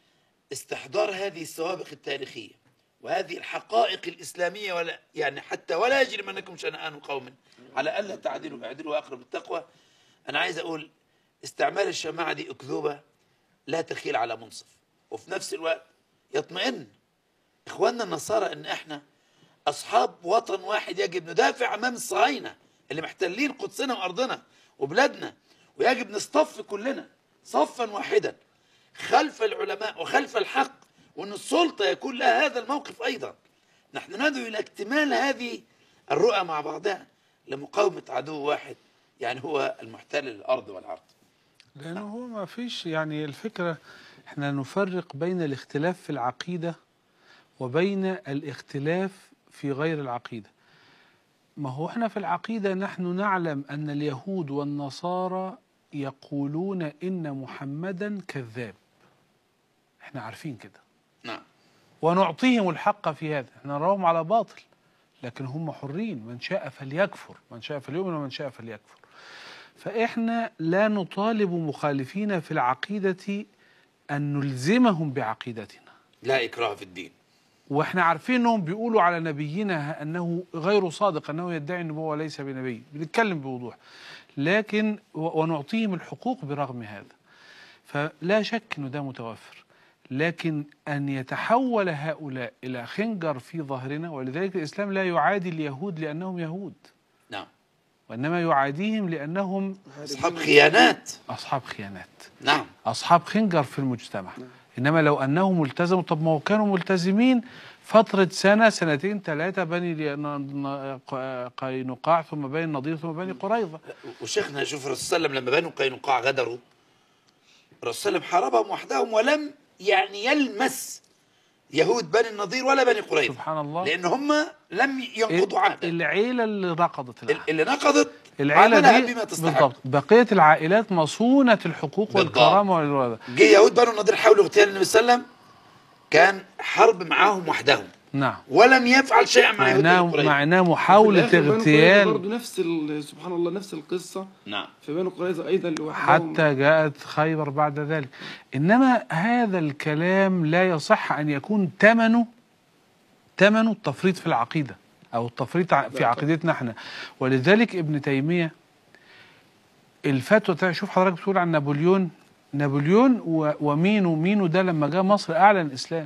استحضار هذه السوابق التاريخية وهذه الحقائق الإسلامية ولا يعني حتى ولا يجرمنكم شنآن قوم على ألا تعدلوا اعدلوا أقرب التقوى أنا عايز أقول استعمال الشماعة دي أكذوبة لا تخيل على منصف وفي نفس الوقت يطمئن إخواننا النصارى إن إحنا أصحاب وطن واحد يجب ندافع أمام الصهاينة اللي محتلين قدسنا وأرضنا وبلادنا ويجب نصطف كلنا صفا واحدا خلف العلماء وخلف الحق وأن السلطة يكون لها هذا الموقف أيضا نحن ندعو إلى اكتمال هذه الرؤى مع بعضها لمقاومة عدو واحد يعني هو المحتل الأرض والعرض لانه هو ما فيش يعني الفكره احنا نفرق بين الاختلاف في العقيده وبين الاختلاف في غير العقيده ما هو احنا في العقيده نحن نعلم ان اليهود والنصارى يقولون ان محمدا كذاب احنا عارفين كده نعم ونعطيهم الحق في هذا احنا نراهم على باطل لكن هم حرين من شاء فليكفر من شاء فليؤمن ومن شاء فليكفر فإحنا لا نطالب مخالفين في العقيدة أن نلزمهم بعقيدتنا لا إكراه في الدين واحنا عارفين انهم بيقولوا على نبينا انه غير صادق انه يدعي النبوه وليس بنبي بنتكلم بوضوح لكن و- ونعطيهم الحقوق برغم هذا فلا شك انه ده متوفر لكن ان يتحول هؤلاء الى خنجر في ظهرنا ولذلك الاسلام لا يعادي اليهود لانهم يهود نعم وانما يعاديهم لانهم أصحاب خيانات اصحاب خيانات نعم اصحاب خنجر في المجتمع انما لو انهم التزموا طب ما هو كانوا ملتزمين فترة سنة سنتين ثلاثة بني لي- ن- ن- ق- قينقاع ثم بني النضير ثم بني قريظة وشيخنا شوف الرسول صلى الله عليه وسلم لما بنوا قينقاع غدروا الرسول صلى الله عليه وسلم حاربهم وحدهم ولم يعني يلمس يهود بني النضير ولا بني قريظة سبحان الله لأن هم لم ينقضوا عهدا العيلة اللي نقضت العهد اللي نقضت العيلة عملها دي بما تستحق بالضبط بقية العائلات مصونة الحقوق بالضبط. والكرامة والوضع جه يهود بنو النضير حاولوا اغتيال النبي صلى الله عليه وسلم كان حرب معاهم وحدهم نعم ولم يفعل شيئا مع يهود معناه بني قريظة معناه محاولة وفي الآخر بنو قريظة اغتيال برضه نفس ال- سبحان الله نفس القصه نعم في بنو قريظه ايضا لوحدهم حتى جاءت خيبر بعد ذلك إنما هذا الكلام لا يصح أن يكون ثمنه ثمنه التفريط في العقيدة أو التفريط ع- في عقيدتنا احنا ولذلك ابن تيمية الفتوى بتاع- شوف حضرتك بتقول عن نابليون نابليون و- ومينو مينو ده لما جاء مصر أعلن الإسلام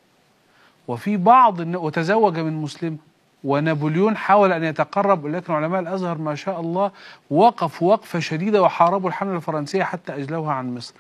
وفي بعض الن- وتزوج من مسلمة ونابليون حاول أن يتقرب ولكن علماء الأزهر ما شاء الله وقفوا وقفة شديدة وحاربوا الحملة الفرنسية حتى أجلوها عن مصر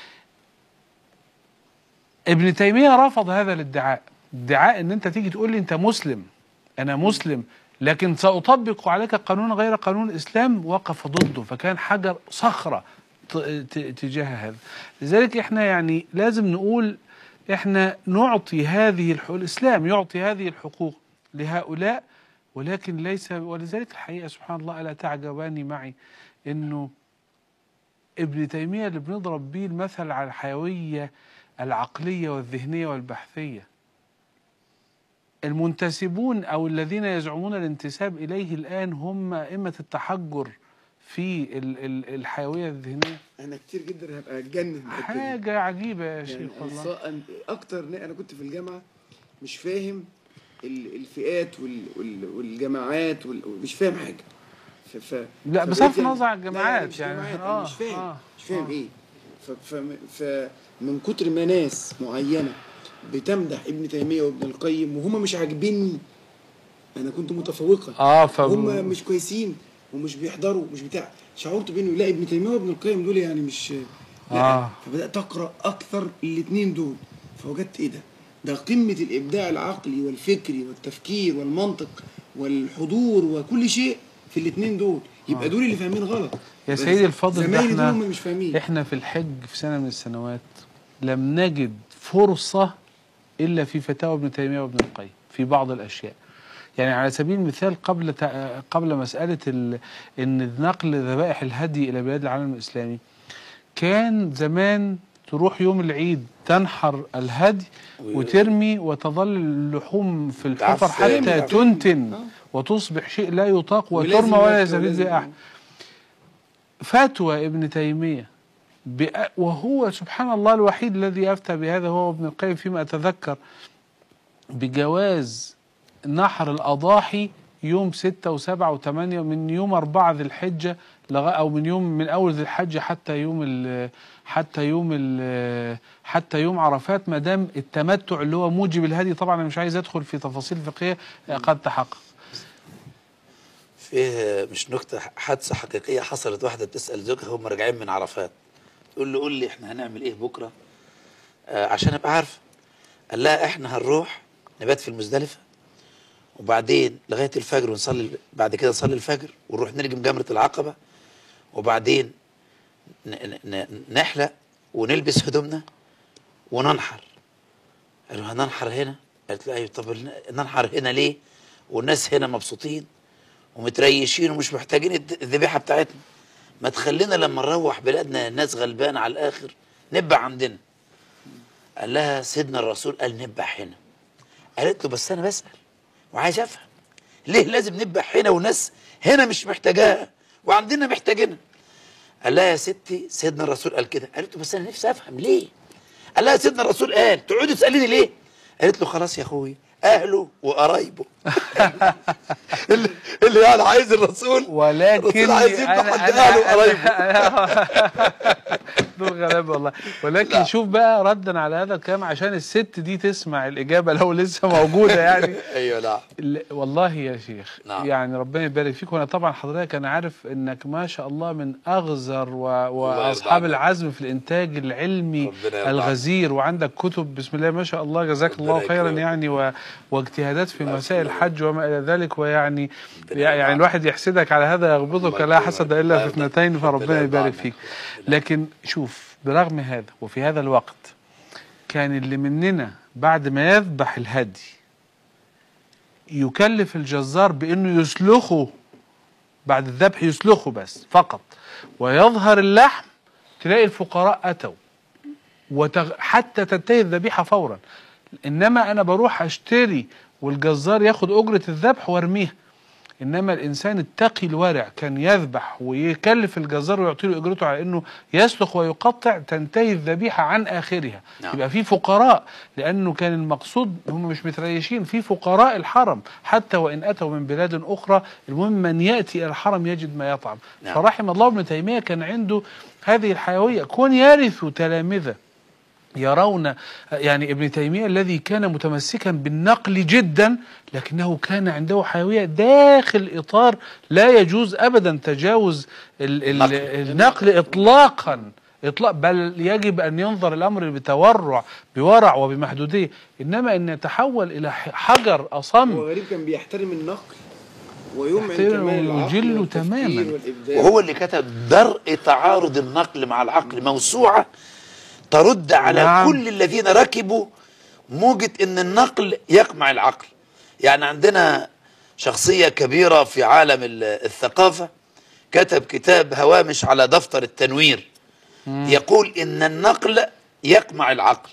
ابن تيمية رفض هذا الادعاء ادعاء ان انت تيجي تقول لي انت مسلم انا مسلم لكن سأطبق عليك قانون غير قانون الإسلام وقف ضده فكان حجر صخرة ت- ت- تجاه هذا لذلك احنا يعني لازم نقول احنا نعطي هذه الحقوق الإسلام يعطي هذه الحقوق لهؤلاء ولكن ليس ولذلك الحقيقة سبحان الله ألا تعجباني معي انه ابن تيمية اللي بنضرب بيه المثل على الحيوية العقلية والذهنية والبحثية المنتسبون او الذين يزعمون الانتساب اليه الان هم ائمه التحجر في ال- ال- الحيويه الذهنيه انا كتير جدا هبقى اتجنن بالحتة دي. حاجه عجيبه يا يعني شيخ أنا والله صا- أنا- اكتر ن- انا كنت في الجامعه مش فاهم ال- الفئات وال- وال- والجماعات وال- مش فاهم حاجه ف... ف... لا، فبقيت بصرف يعني- النظر عن لا، لا، الجماعات مش يعني. جماعات، آه، أنا مش فاهم آه، مش فاهم آه. ايه ف... ف... فمن كتر ما ناس معينه بتمدح ابن تيميه وابن القيم وهم مش عاجبيني انا كنت متفوقه اه ف هم مش كويسين ومش بيحضروا مش بتاع شعرت بانه لا ابن تيميه وابن القيم دول يعني مش لا آه. فبدات اقرا اكثر الاثنين دول فوجدت ايه ده ده قمه الابداع العقلي والفكري والتفكير والمنطق والحضور وكل شيء في الاثنين دول يبقى دول اللي فاهمين غلط يا بس سيدي الفاضل ده زمايلي دول احنا هم مش فاهمين احنا في الحج في سنه من السنوات لم نجد فرصه الا في فتاوى ابن تيميه وابن القيم في بعض الاشياء يعني على سبيل المثال قبل تع- قبل مساله ال... ان نقل ذبائح الهدي الى بلاد العالم الاسلامي كان زمان تروح يوم العيد تنحر الهدي وترمي وتظل اللحوم في الحفر تعفن. حتى تعفن. تنتن آه. وتصبح شيء لا يطاق ولازم وترمى ولا يبقى- يستفيد ولازم- بها احد فتوى ابن تيمية بأ- وهو سبحان الله الوحيد الذي أفتى بهذا هو ابن القيم فيما أتذكر بجواز نحر الأضاحي يوم ستة وسبعة وثمانية من يوم أربعة ذي الحجة لغا أو من يوم من أول ذي الحجة حتى يوم ال حتى يوم ال حتى يوم عرفات ما دام التمتع اللي هو موجب الهدي طبعا أنا مش عايز أدخل في تفاصيل فقهية آه، قد تحقق فيه مش نكتة حادثة حقيقية حصلت واحدة بتسأل زوجها هم راجعين من عرفات تقول له قول لي احنا هنعمل ايه بكرة آه عشان ابقى عارفة قال لها احنا هنروح نبات في المزدلفة وبعدين لغاية الفجر ونصلي بعد كده نصلي الفجر ونروح نرجم جمرة العقبة وبعدين ن- ن- نحلق ونلبس هدومنا وننحر قالوا هننحر هنا قالت له ايوه طب ننحر هنا ليه والناس هنا مبسوطين ومتريشين ومش محتاجين الد- الذبيحه بتاعتنا ما تخلينا لما نروح بلادنا الناس غلبانه على الاخر نبع عندنا قال لها سيدنا الرسول قال نبع هنا قالت له بس انا بسال وعايز افهم ليه لازم نبع هنا وناس هنا مش محتاجاها وعندنا محتاجينها قال لها يا ستي سيدنا الرسول قال كده قالت له بس انا نفسي افهم ليه قال لها سيدنا الرسول قال تقعدي تساليني ليه قالت له خلاص يا اخوي اهله وقرايبه اللي, اللي يعني عايز الرسول ولكن الرسول عايز يبقى حد اهله وقرايبه دول غلابه والله ولكن لا. شوف بقى ردا على هذا الكلام عشان الست دي تسمع الاجابه لو لسه موجوده يعني ايوه نعم ال- والله يا شيخ نعم. يعني ربنا يبارك فيك وانا طبعا حضرتك انا عارف انك ما شاء الله من اغزر و... واصحاب عنك. العزم في الانتاج العلمي ربنا يرضى الغزير وعندك كتب بسم الله ما شاء الله جزاك ربنا الله خيرا يكرمك. يعني و... واجتهادات في الله مسائل يكرمك. الحج وما الى ذلك ويعني ربنا يعني يرضى الواحد يحسدك على هذا يغبطك الله لا يكرمك. حسد الله الا في يرضى. اثنتين فربنا ربنا يرضى يبارك عنك. فيك لكن شوف برغم هذا وفي هذا الوقت كان اللي مننا بعد ما يذبح الهدي يكلف الجزار بانه يسلخه بعد الذبح يسلخه بس فقط ويظهر اللحم تلاقي الفقراء اتوا وتغ... حتى تنتهي الذبيحه فورا انما انا بروح اشتري والجزار ياخد اجره الذبح وارميها انما الانسان التقي الورع كان يذبح ويكلف الجزار ويعطي له اجرته على انه يسلخ ويقطع تنتهي الذبيحه عن اخرها نعم. يبقى في فقراء لانه كان المقصود هم مش متريشين في فقراء الحرم حتى وان اتوا من بلاد اخرى المهم من ياتي الى الحرم يجد ما يطعم نعم. فرحم الله ابن تيميه كان عنده هذه الحيويه كون يرث تلامذه يرون يعني ابن تيمية الذي كان متمسكا بالنقل جدا لكنه كان عنده حيوية داخل إطار لا يجوز أبدا تجاوز ال ال النقل. النقل إطلاقا إطلاق بل يجب أن ينظر الأمر بتورع بورع وبمحدودية إنما أن يتحول إلى ح- حجر هو أصم غريب كان بيحترم النقل ويمعن يحترم كمان العقل ويجله والتفكير تماماً. والإبداع. وهو اللي كتب درء تعارض النقل مع العقل موسوعة ترد على نعم. كل الذين ركبوا موجة ان النقل يقمع العقل يعني عندنا شخصية كبيرة في عالم ال- الثقافة كتب كتاب هوامش على دفتر التنوير يقول ان النقل يقمع العقل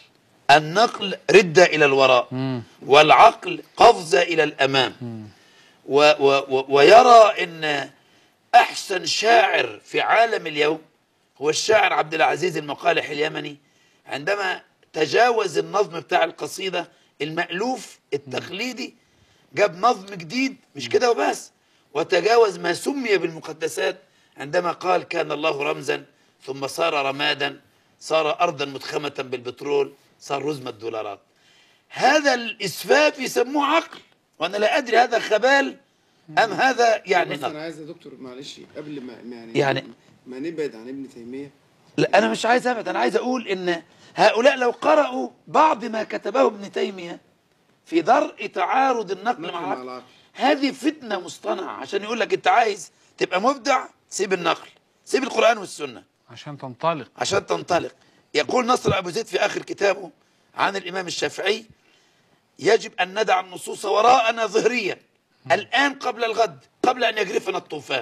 النقل ردة إلى الوراء والعقل قفزة إلى الأمام و و و ويرى أن أحسن شاعر في عالم اليوم هو الشاعر عبد العزيز المقالح اليمني عندما تجاوز النظم بتاع القصيدة المألوف التقليدي جاب نظم جديد مش كده وبس وتجاوز ما سمي بالمقدسات عندما قال كان الله رمزا ثم صار رمادا صار أرضا متخمة بالبترول صار رزمة الدولارات هذا الإسفاف يسموه عقل وأنا لا أدري هذا خبال أم هذا يعني بس انا نقل عايز يا دكتور معلش قبل ما يعني يعني- ما نبعد عن ابن تيميه لا أنا مش عايز أبعد أنا عايز أقول إن هؤلاء لو قرأوا بعض ما كتبه ابن تيمية في درء تعارض النقل نقل مع مع العقل العقل. هذه فتنة مصطنعة عشان يقول لك أنت عايز تبقى مبدع سيب النقل سيب القرآن والسنة عشان تنطلق عشان تنطلق يقول نصر أبو زيد في آخر كتابه عن الإمام الشافعي يجب أن ندع النصوص وراءنا ظهريا الآن قبل الغد قبل أن يجرفنا الطوفان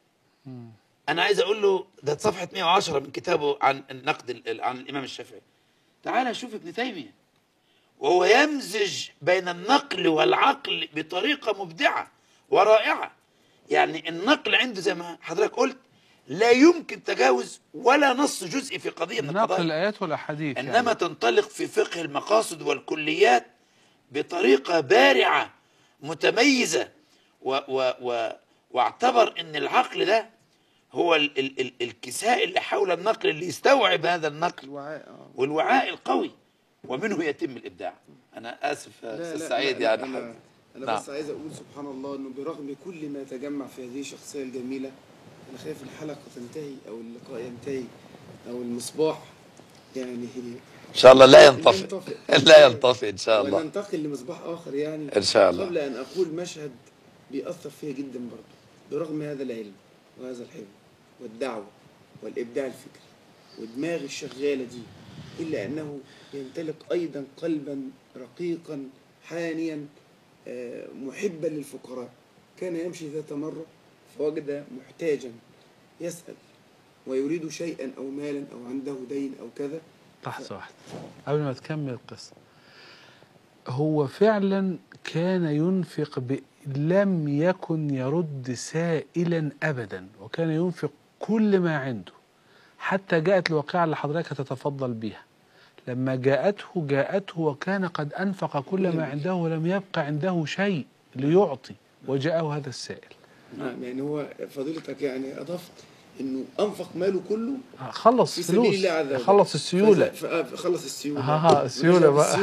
أنا عايز أقول له ده صفحة 110 من كتابه عن النقد ال- عن الإمام الشافعي تعال شوف ابن تيمية وهو يمزج بين النقل والعقل بطريقة مبدعة ورائعة يعني النقل عنده زي ما حضرتك قلت لا يمكن تجاوز ولا نص جزئي في قضية من نقل القضايا الآيات والأحاديث إنما يعني. تنطلق في فقه المقاصد والكليات بطريقة بارعة متميزة و و و واعتبر ان العقل ده هو ال ال ال الكساء اللي حول النقل اللي يستوعب هذا النقل الوعاء اه والوعاء القوي ومنه يتم الابداع انا اسف يا لا استاذ لا سعيد لا يعني انا حضرتك. انا نعم. بس عايز اقول سبحان الله انه برغم كل ما يتجمع في هذه الشخصيه الجميله انا خايف الحلقه تنتهي او اللقاء ينتهي او المصباح يعني ان شاء الله لا ينطفئ ينطفئ. لا ينطفئ ان شاء الله وننتقل لمصباح اخر يعني إن شاء الله. قبل ان اقول مشهد بيأثر فيا جدا برضه برغم هذا العلم وهذا الحلم والدعوه والابداع الفكري والدماغ الشغاله دي الا انه يمتلك ايضا قلبا رقيقا حانيا آه، محبا للفقراء كان يمشي ذات مره فوجد محتاجا يسأل ويريد شيئا او مالا او عنده دين او كذا لحظة واحدة قبل ما تكمل القصة هو فعلا كان ينفق ب... لم يكن يرد سائلا أبدا وكان ينفق كل ما عنده حتى جاءت الواقعة اللي حضرتك هتتفضل بها لما جاءته جاءته وكان قد أنفق كل ما عنده ولم يبق عنده شيء ليعطي وجاءه هذا السائل نعم يعني هو فضيلتك يعني اضفت انه انفق ماله كله خلص في سبيل فلوس الله عز وجل خلص السيولة فز- ف- خلص السيولة ها ها، السيولة بقى.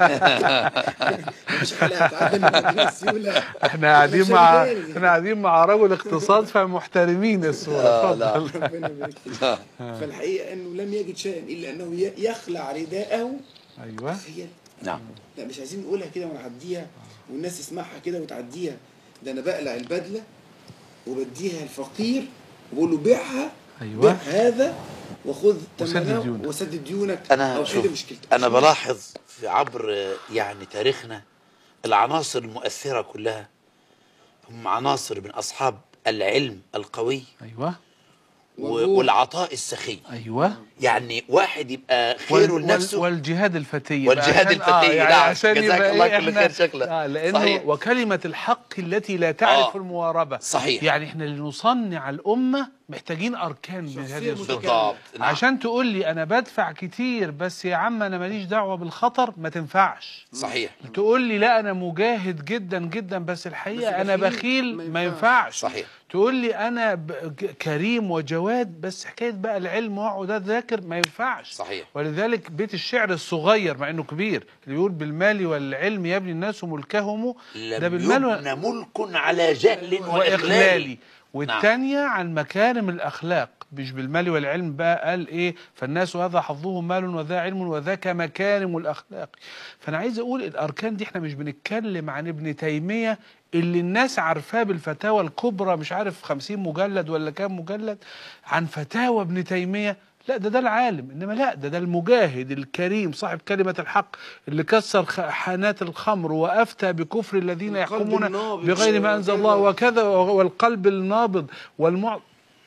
مش حلقة تعلم من السيولة احنا قاعدين مع شغال. احنا قاعدين مع رجل اقتصاد فمحترمين الصورة اتفضل ربنا يبارك فيك. فالحقيقة انه لم يجد شيئا الا انه ي- يخلع رداءه ايوه تخيل نعم لا مش عايزين نقولها كده ونعديها والناس تسمعها كده وتعديها ده انا بقلع البدلة وبديها الفقير وبقول له بيعها أيوة. بيع هذا وخذ وسدد ثمنه ديونك. وسدد ديونك انا او حل شوف مشكلتك انا بلاحظ في عبر آه، يعني تاريخنا العناصر المؤثره كلها هم عناصر من اصحاب العلم القوي ايوه و- والجود. والعطاء السخي ايوه يعني واحد يبقى خيره وال- لنفسه وال- والجهاد الفتي والجهاد عشان- آه الفتي، يعني نعم. عشان جزاك يبقى الله إيه كل إحنا- خير شكله. آه لانه صحيح. وكلمه الحق التي لا تعرف آه. المواربه صحيح. يعني احنا لنصنع الامه محتاجين اركان من شخصية هذه الصورة. بالضبط نعم. عشان تقول لي انا بدفع كتير بس يا عم انا ماليش دعوه بالخطر ما تنفعش صحيح تقول لي لا انا مجاهد جدا جدا بس الحقيقه بس انا بخيل بخيل ما ما ينفعش. ينفعش صحيح. تقول لي انا ب- ج- كريم وجواد بس حكايه بقى العلم واقعد اذاكر ما ينفعش صحيح. ولذلك بيت الشعر الصغير مع انه كبير اللي بيقول بالمال والعلم يبني الناس ملكهم ده لم بالمال وال- يبنى ملك على جهل واغلال واغلالي والثانيه عن مكارم الاخلاق مش بالمال والعلم بقى قال ايه فالناس هذا حظه مال وذا علم وذاك مكارم الاخلاق فانا عايز اقول الاركان دي احنا مش بنتكلم عن ابن تيميه اللي الناس عارفاه بالفتاوى الكبرى مش عارف خمسين مجلد ولا كام مجلد عن فتاوى ابن تيميه لا ده ده العالم انما لا ده ده المجاهد الكريم صاحب كلمه الحق اللي كسر خ- حانات الخمر وافتى بكفر الذين القلب يحكمون النابض بغير ما انزل الله وكذا. وكذا والقلب النابض والمع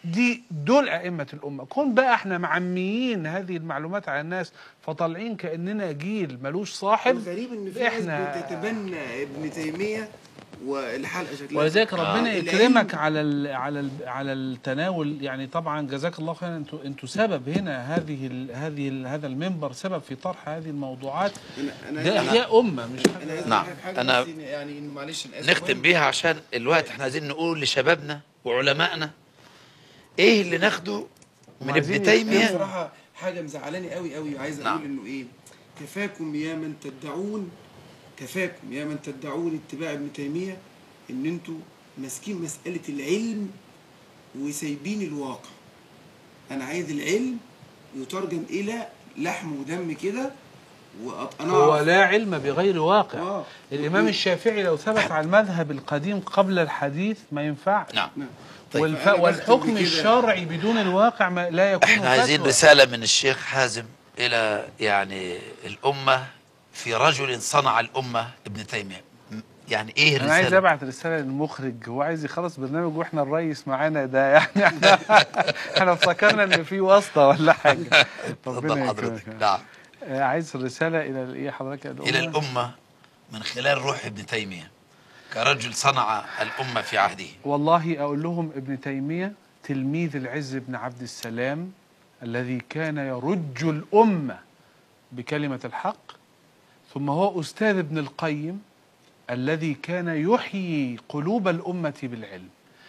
دي دول ائمه الامه كون بقى احنا معميين هذه المعلومات على الناس فطالعين كاننا جيل ملوش صاحب الغريب ان في إحنا- ناس بتتبنى ابن تيميه والحلقه شكلها ولذلك ربنا آه. يكرمك على ال على ال على التناول يعني طبعا جزاك الله خيرا انتوا انتوا سبب هنا هذه ال هذه ال هذا المنبر سبب في طرح هذه الموضوعات انا انا ده احياء امه مش انا حاجه عايز نعم. أعرف حاجة أنا- بس يعني إن معلش أنا آسف نختم مهم. بيها عشان الوقت احنا عايزين نقول لشبابنا وعلمائنا ايه اللي ناخده من عايزين ابن أنا تيميه بصراحه حاجه مزعلاني قوي قوي وعايز اقول نعم. انه ايه كفاكم يا من تدعون كفاكم يا من تدعون اتباع ابن تيميه ان انتوا ماسكين مساله العلم وسايبين الواقع انا عايز العلم يترجم الى لحم ودم كده وانا هو لا علم بغير واقع آه. الامام الشافعي لو ثبت على المذهب القديم قبل الحديث ما ينفعش نعم نعم. طيب. والف... فأنا بختم والحكم بكده. الشرعي بدون الواقع ما لا يكون احنا عايزين فتوى. رساله من الشيخ حازم الى يعني الامه في رجل صنع الامه ابن تيميه م- يعني ايه انا عايز الرساله ابعت رساله للمخرج هو عايز يخلص برنامج واحنا الريس معانا ده يعني احنا احنا افتكرنا ان في واسطه ولا حاجه اتفضل ربنا حضرتك يكرمك نعم آه، عايز الرساله الى الايه حضرتك الأمة؟ الى الامه من خلال روح ابن تيميه كرجل صنع الامه في عهده والله اقول لهم ابن تيميه تلميذ العز بن عبد السلام الذي كان يرج الامه بكلمه الحق ثم هو استاذ ابن القيم الذي كان يحيي قلوب الامه بالعلم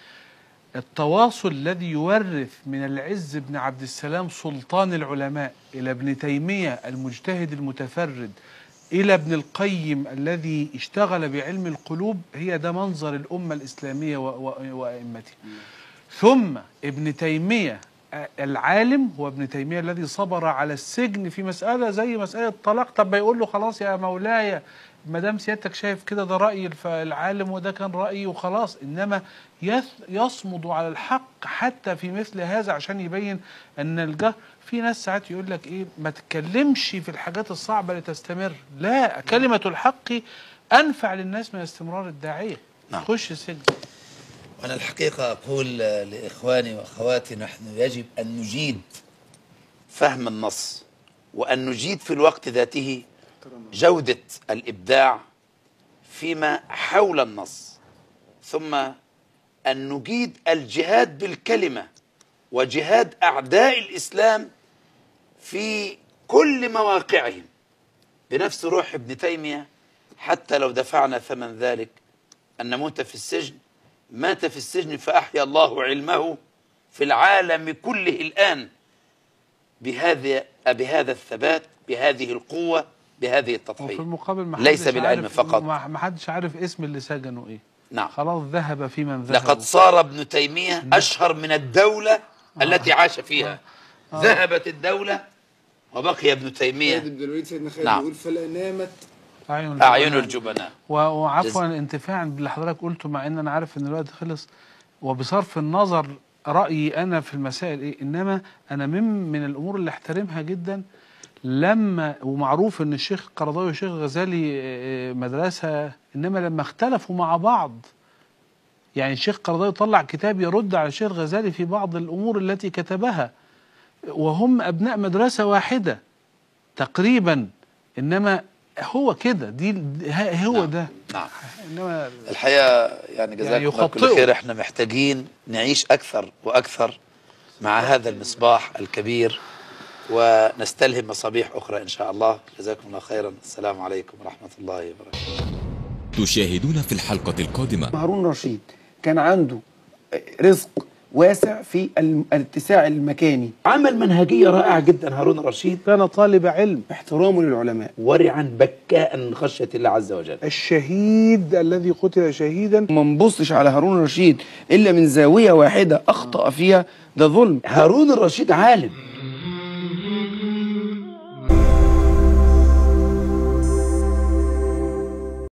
التواصل الذي يورث من العز بن عبد السلام سلطان العلماء الى ابن تيميه المجتهد المتفرد الى ابن القيم الذي اشتغل بعلم القلوب هي ده منظر الامه الاسلاميه و- و- وائمتها ثم ابن تيميه آه، العالم هو ابن تيميه الذي صبر على السجن في مساله زي مساله الطلاق طب بيقول له خلاص يا مولاي ما دام سيادتك شايف كده ده راي الف- العالم وده كان رايي وخلاص انما يث- يصمد على الحق حتى في مثل هذا عشان يبين ان الجهر في ناس ساعات يقول لك ايه ما تتكلمش في الحاجات الصعبه لتستمر لا كلمه الحق انفع للناس من استمرار الداعيه نعم. خش السجن أنا الحقيقة أقول لإخواني وأخواتي نحن يجب أن نجيد فهم النص وأن نجيد في الوقت ذاته جودة الإبداع فيما حول النص ثم أن نجيد الجهاد بالكلمة وجهاد أعداء الإسلام في كل مواقعهم بنفس روح ابن تيمية حتى لو دفعنا ثمن ذلك أن نموت في السجن مات في السجن فأحيا الله علمه في العالم كله الآن بهذا بهذا الثبات بهذه القوة بهذه وفي التضحية المقابل ما ليس حدش بالعلم عارف- فقط. ما ما حدش عارف اسم اللي سجنوا ايه نعم خلاص ذهب في من ذهب لقد صار ابن تيمية أشهر من الدولة التي عاش فيها ذهبت الدولة وبقي ابن خالد تيمية بن الوليد سيدنا خالد نعم. بيقول فلا نامت اعين أعين الجبناء. الجبناء و- وعفوا انتفاعا باللي حضرتك قلته مع ان انا عارف ان الوقت خلص وبصرف النظر رايي انا في المسائل ايه انما انا من من الامور اللي احترمها جدا لما ومعروف ان الشيخ القرضاوي والشيخ الغزالي آه، مدرسه انما لما اختلفوا مع بعض يعني الشيخ القرضاوي طلع كتاب يرد على الشيخ الغزالي في بعض الامور التي كتبها وهم ابناء مدرسه واحده تقريبا انما هو كده دي ه- هو نعم. ده نعم انما الحقيقة يعني جزاكم يعني الله كل يخطئوا. خير احنا محتاجين نعيش أكثر وأكثر مع هذا المصباح الكبير ونستلهم مصابيح أخرى إن شاء الله جزاكم الله خيرا السلام عليكم ورحمة الله وبركاته تشاهدون في الحلقة القادمة هارون رشيد كان عنده رزق واسع في الم- الاتساع المكاني عمل منهجية رائعة جدا هارون الرشيد كان طالب علم احترامه للعلماء ورعا بكاء من خشية الله عز وجل الشهيد الذي قتل شهيدا ما نبصش على هارون رشيد الا من زاويه واحده اخطا فيها ده ظلم هارون الرشيد عالم